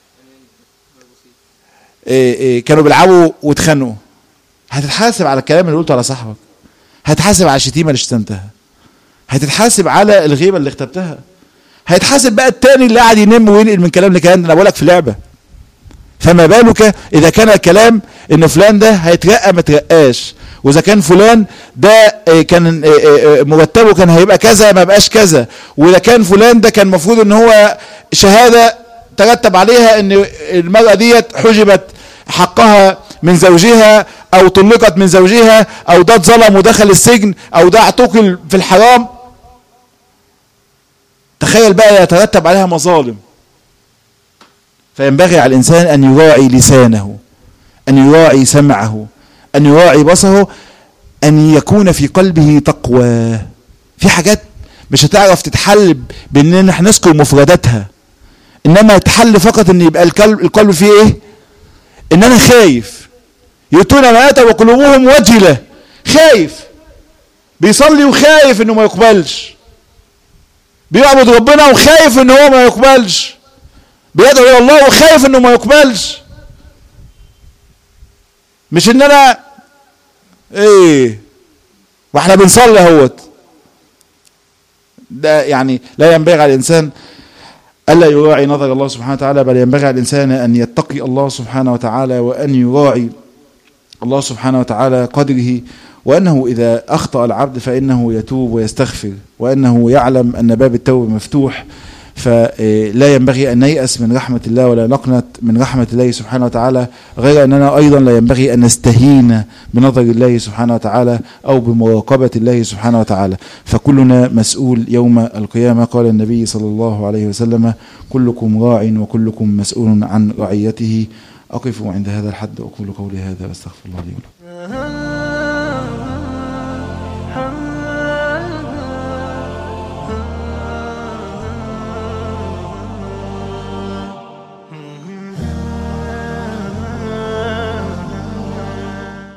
إيه كانوا بيلعبوا واتخانقوا هتتحاسب على الكلام اللي قلته على صاحبك هتحاسب على الشتيمه اللي شتمتها هتتحاسب على الغيبه اللي اختبتها هيتحاسب بقى التاني اللي قاعد ينم وينقل من كلام لكلام انا بقول لك في لعبه فما بالك اذا كان الكلام ان فلان ده هيترقى ما ترقاش واذا كان فلان ده كان مرتبه كان هيبقى كذا ما بقاش كذا واذا كان فلان ده كان المفروض ان هو شهاده ترتب عليها ان المراه ديت حجبت حقها من زوجها او طلقت من زوجها او ده اتظلم ودخل السجن او ده اعتقل في الحرام تخيل بقى يترتب عليها مظالم فينبغي على الانسان ان يراعي لسانه ان يراعي سمعه ان يراعي بصره ان يكون في قلبه تقوى في حاجات مش هتعرف تتحل بان احنا نذكر مفرداتها انما تحل فقط ان يبقى القلب القلب فيه ايه ان انا خايف يؤتون ما اتى وقلوبهم وجله خايف بيصلي وخايف انه ما يقبلش بيعبد ربنا وخايف ان هو ما يقبلش بيدعو الى الله وخايف انه ما يقبلش مش ان انا ايه واحنا بنصلي اهوت ده يعني لا ينبغي على الانسان الا يراعي نظر الله سبحانه وتعالى بل ينبغي على الانسان ان يتقي الله سبحانه وتعالى وان يراعي الله سبحانه وتعالى قدره وانه اذا اخطا العبد فانه يتوب ويستغفر وانه يعلم ان باب التوبه مفتوح فلا ينبغي أن نيأس من رحمة الله ولا نقنط من رحمة الله سبحانه وتعالى غير أننا أيضا لا ينبغي أن نستهين بنظر الله سبحانه وتعالى أو بمراقبة الله سبحانه وتعالى فكلنا مسؤول يوم القيامة قال النبي صلى الله عليه وسلم كلكم راع وكلكم مسؤول عن رعيته أقف عند هذا الحد وأقول قولي هذا واستغفر الله لي ولكم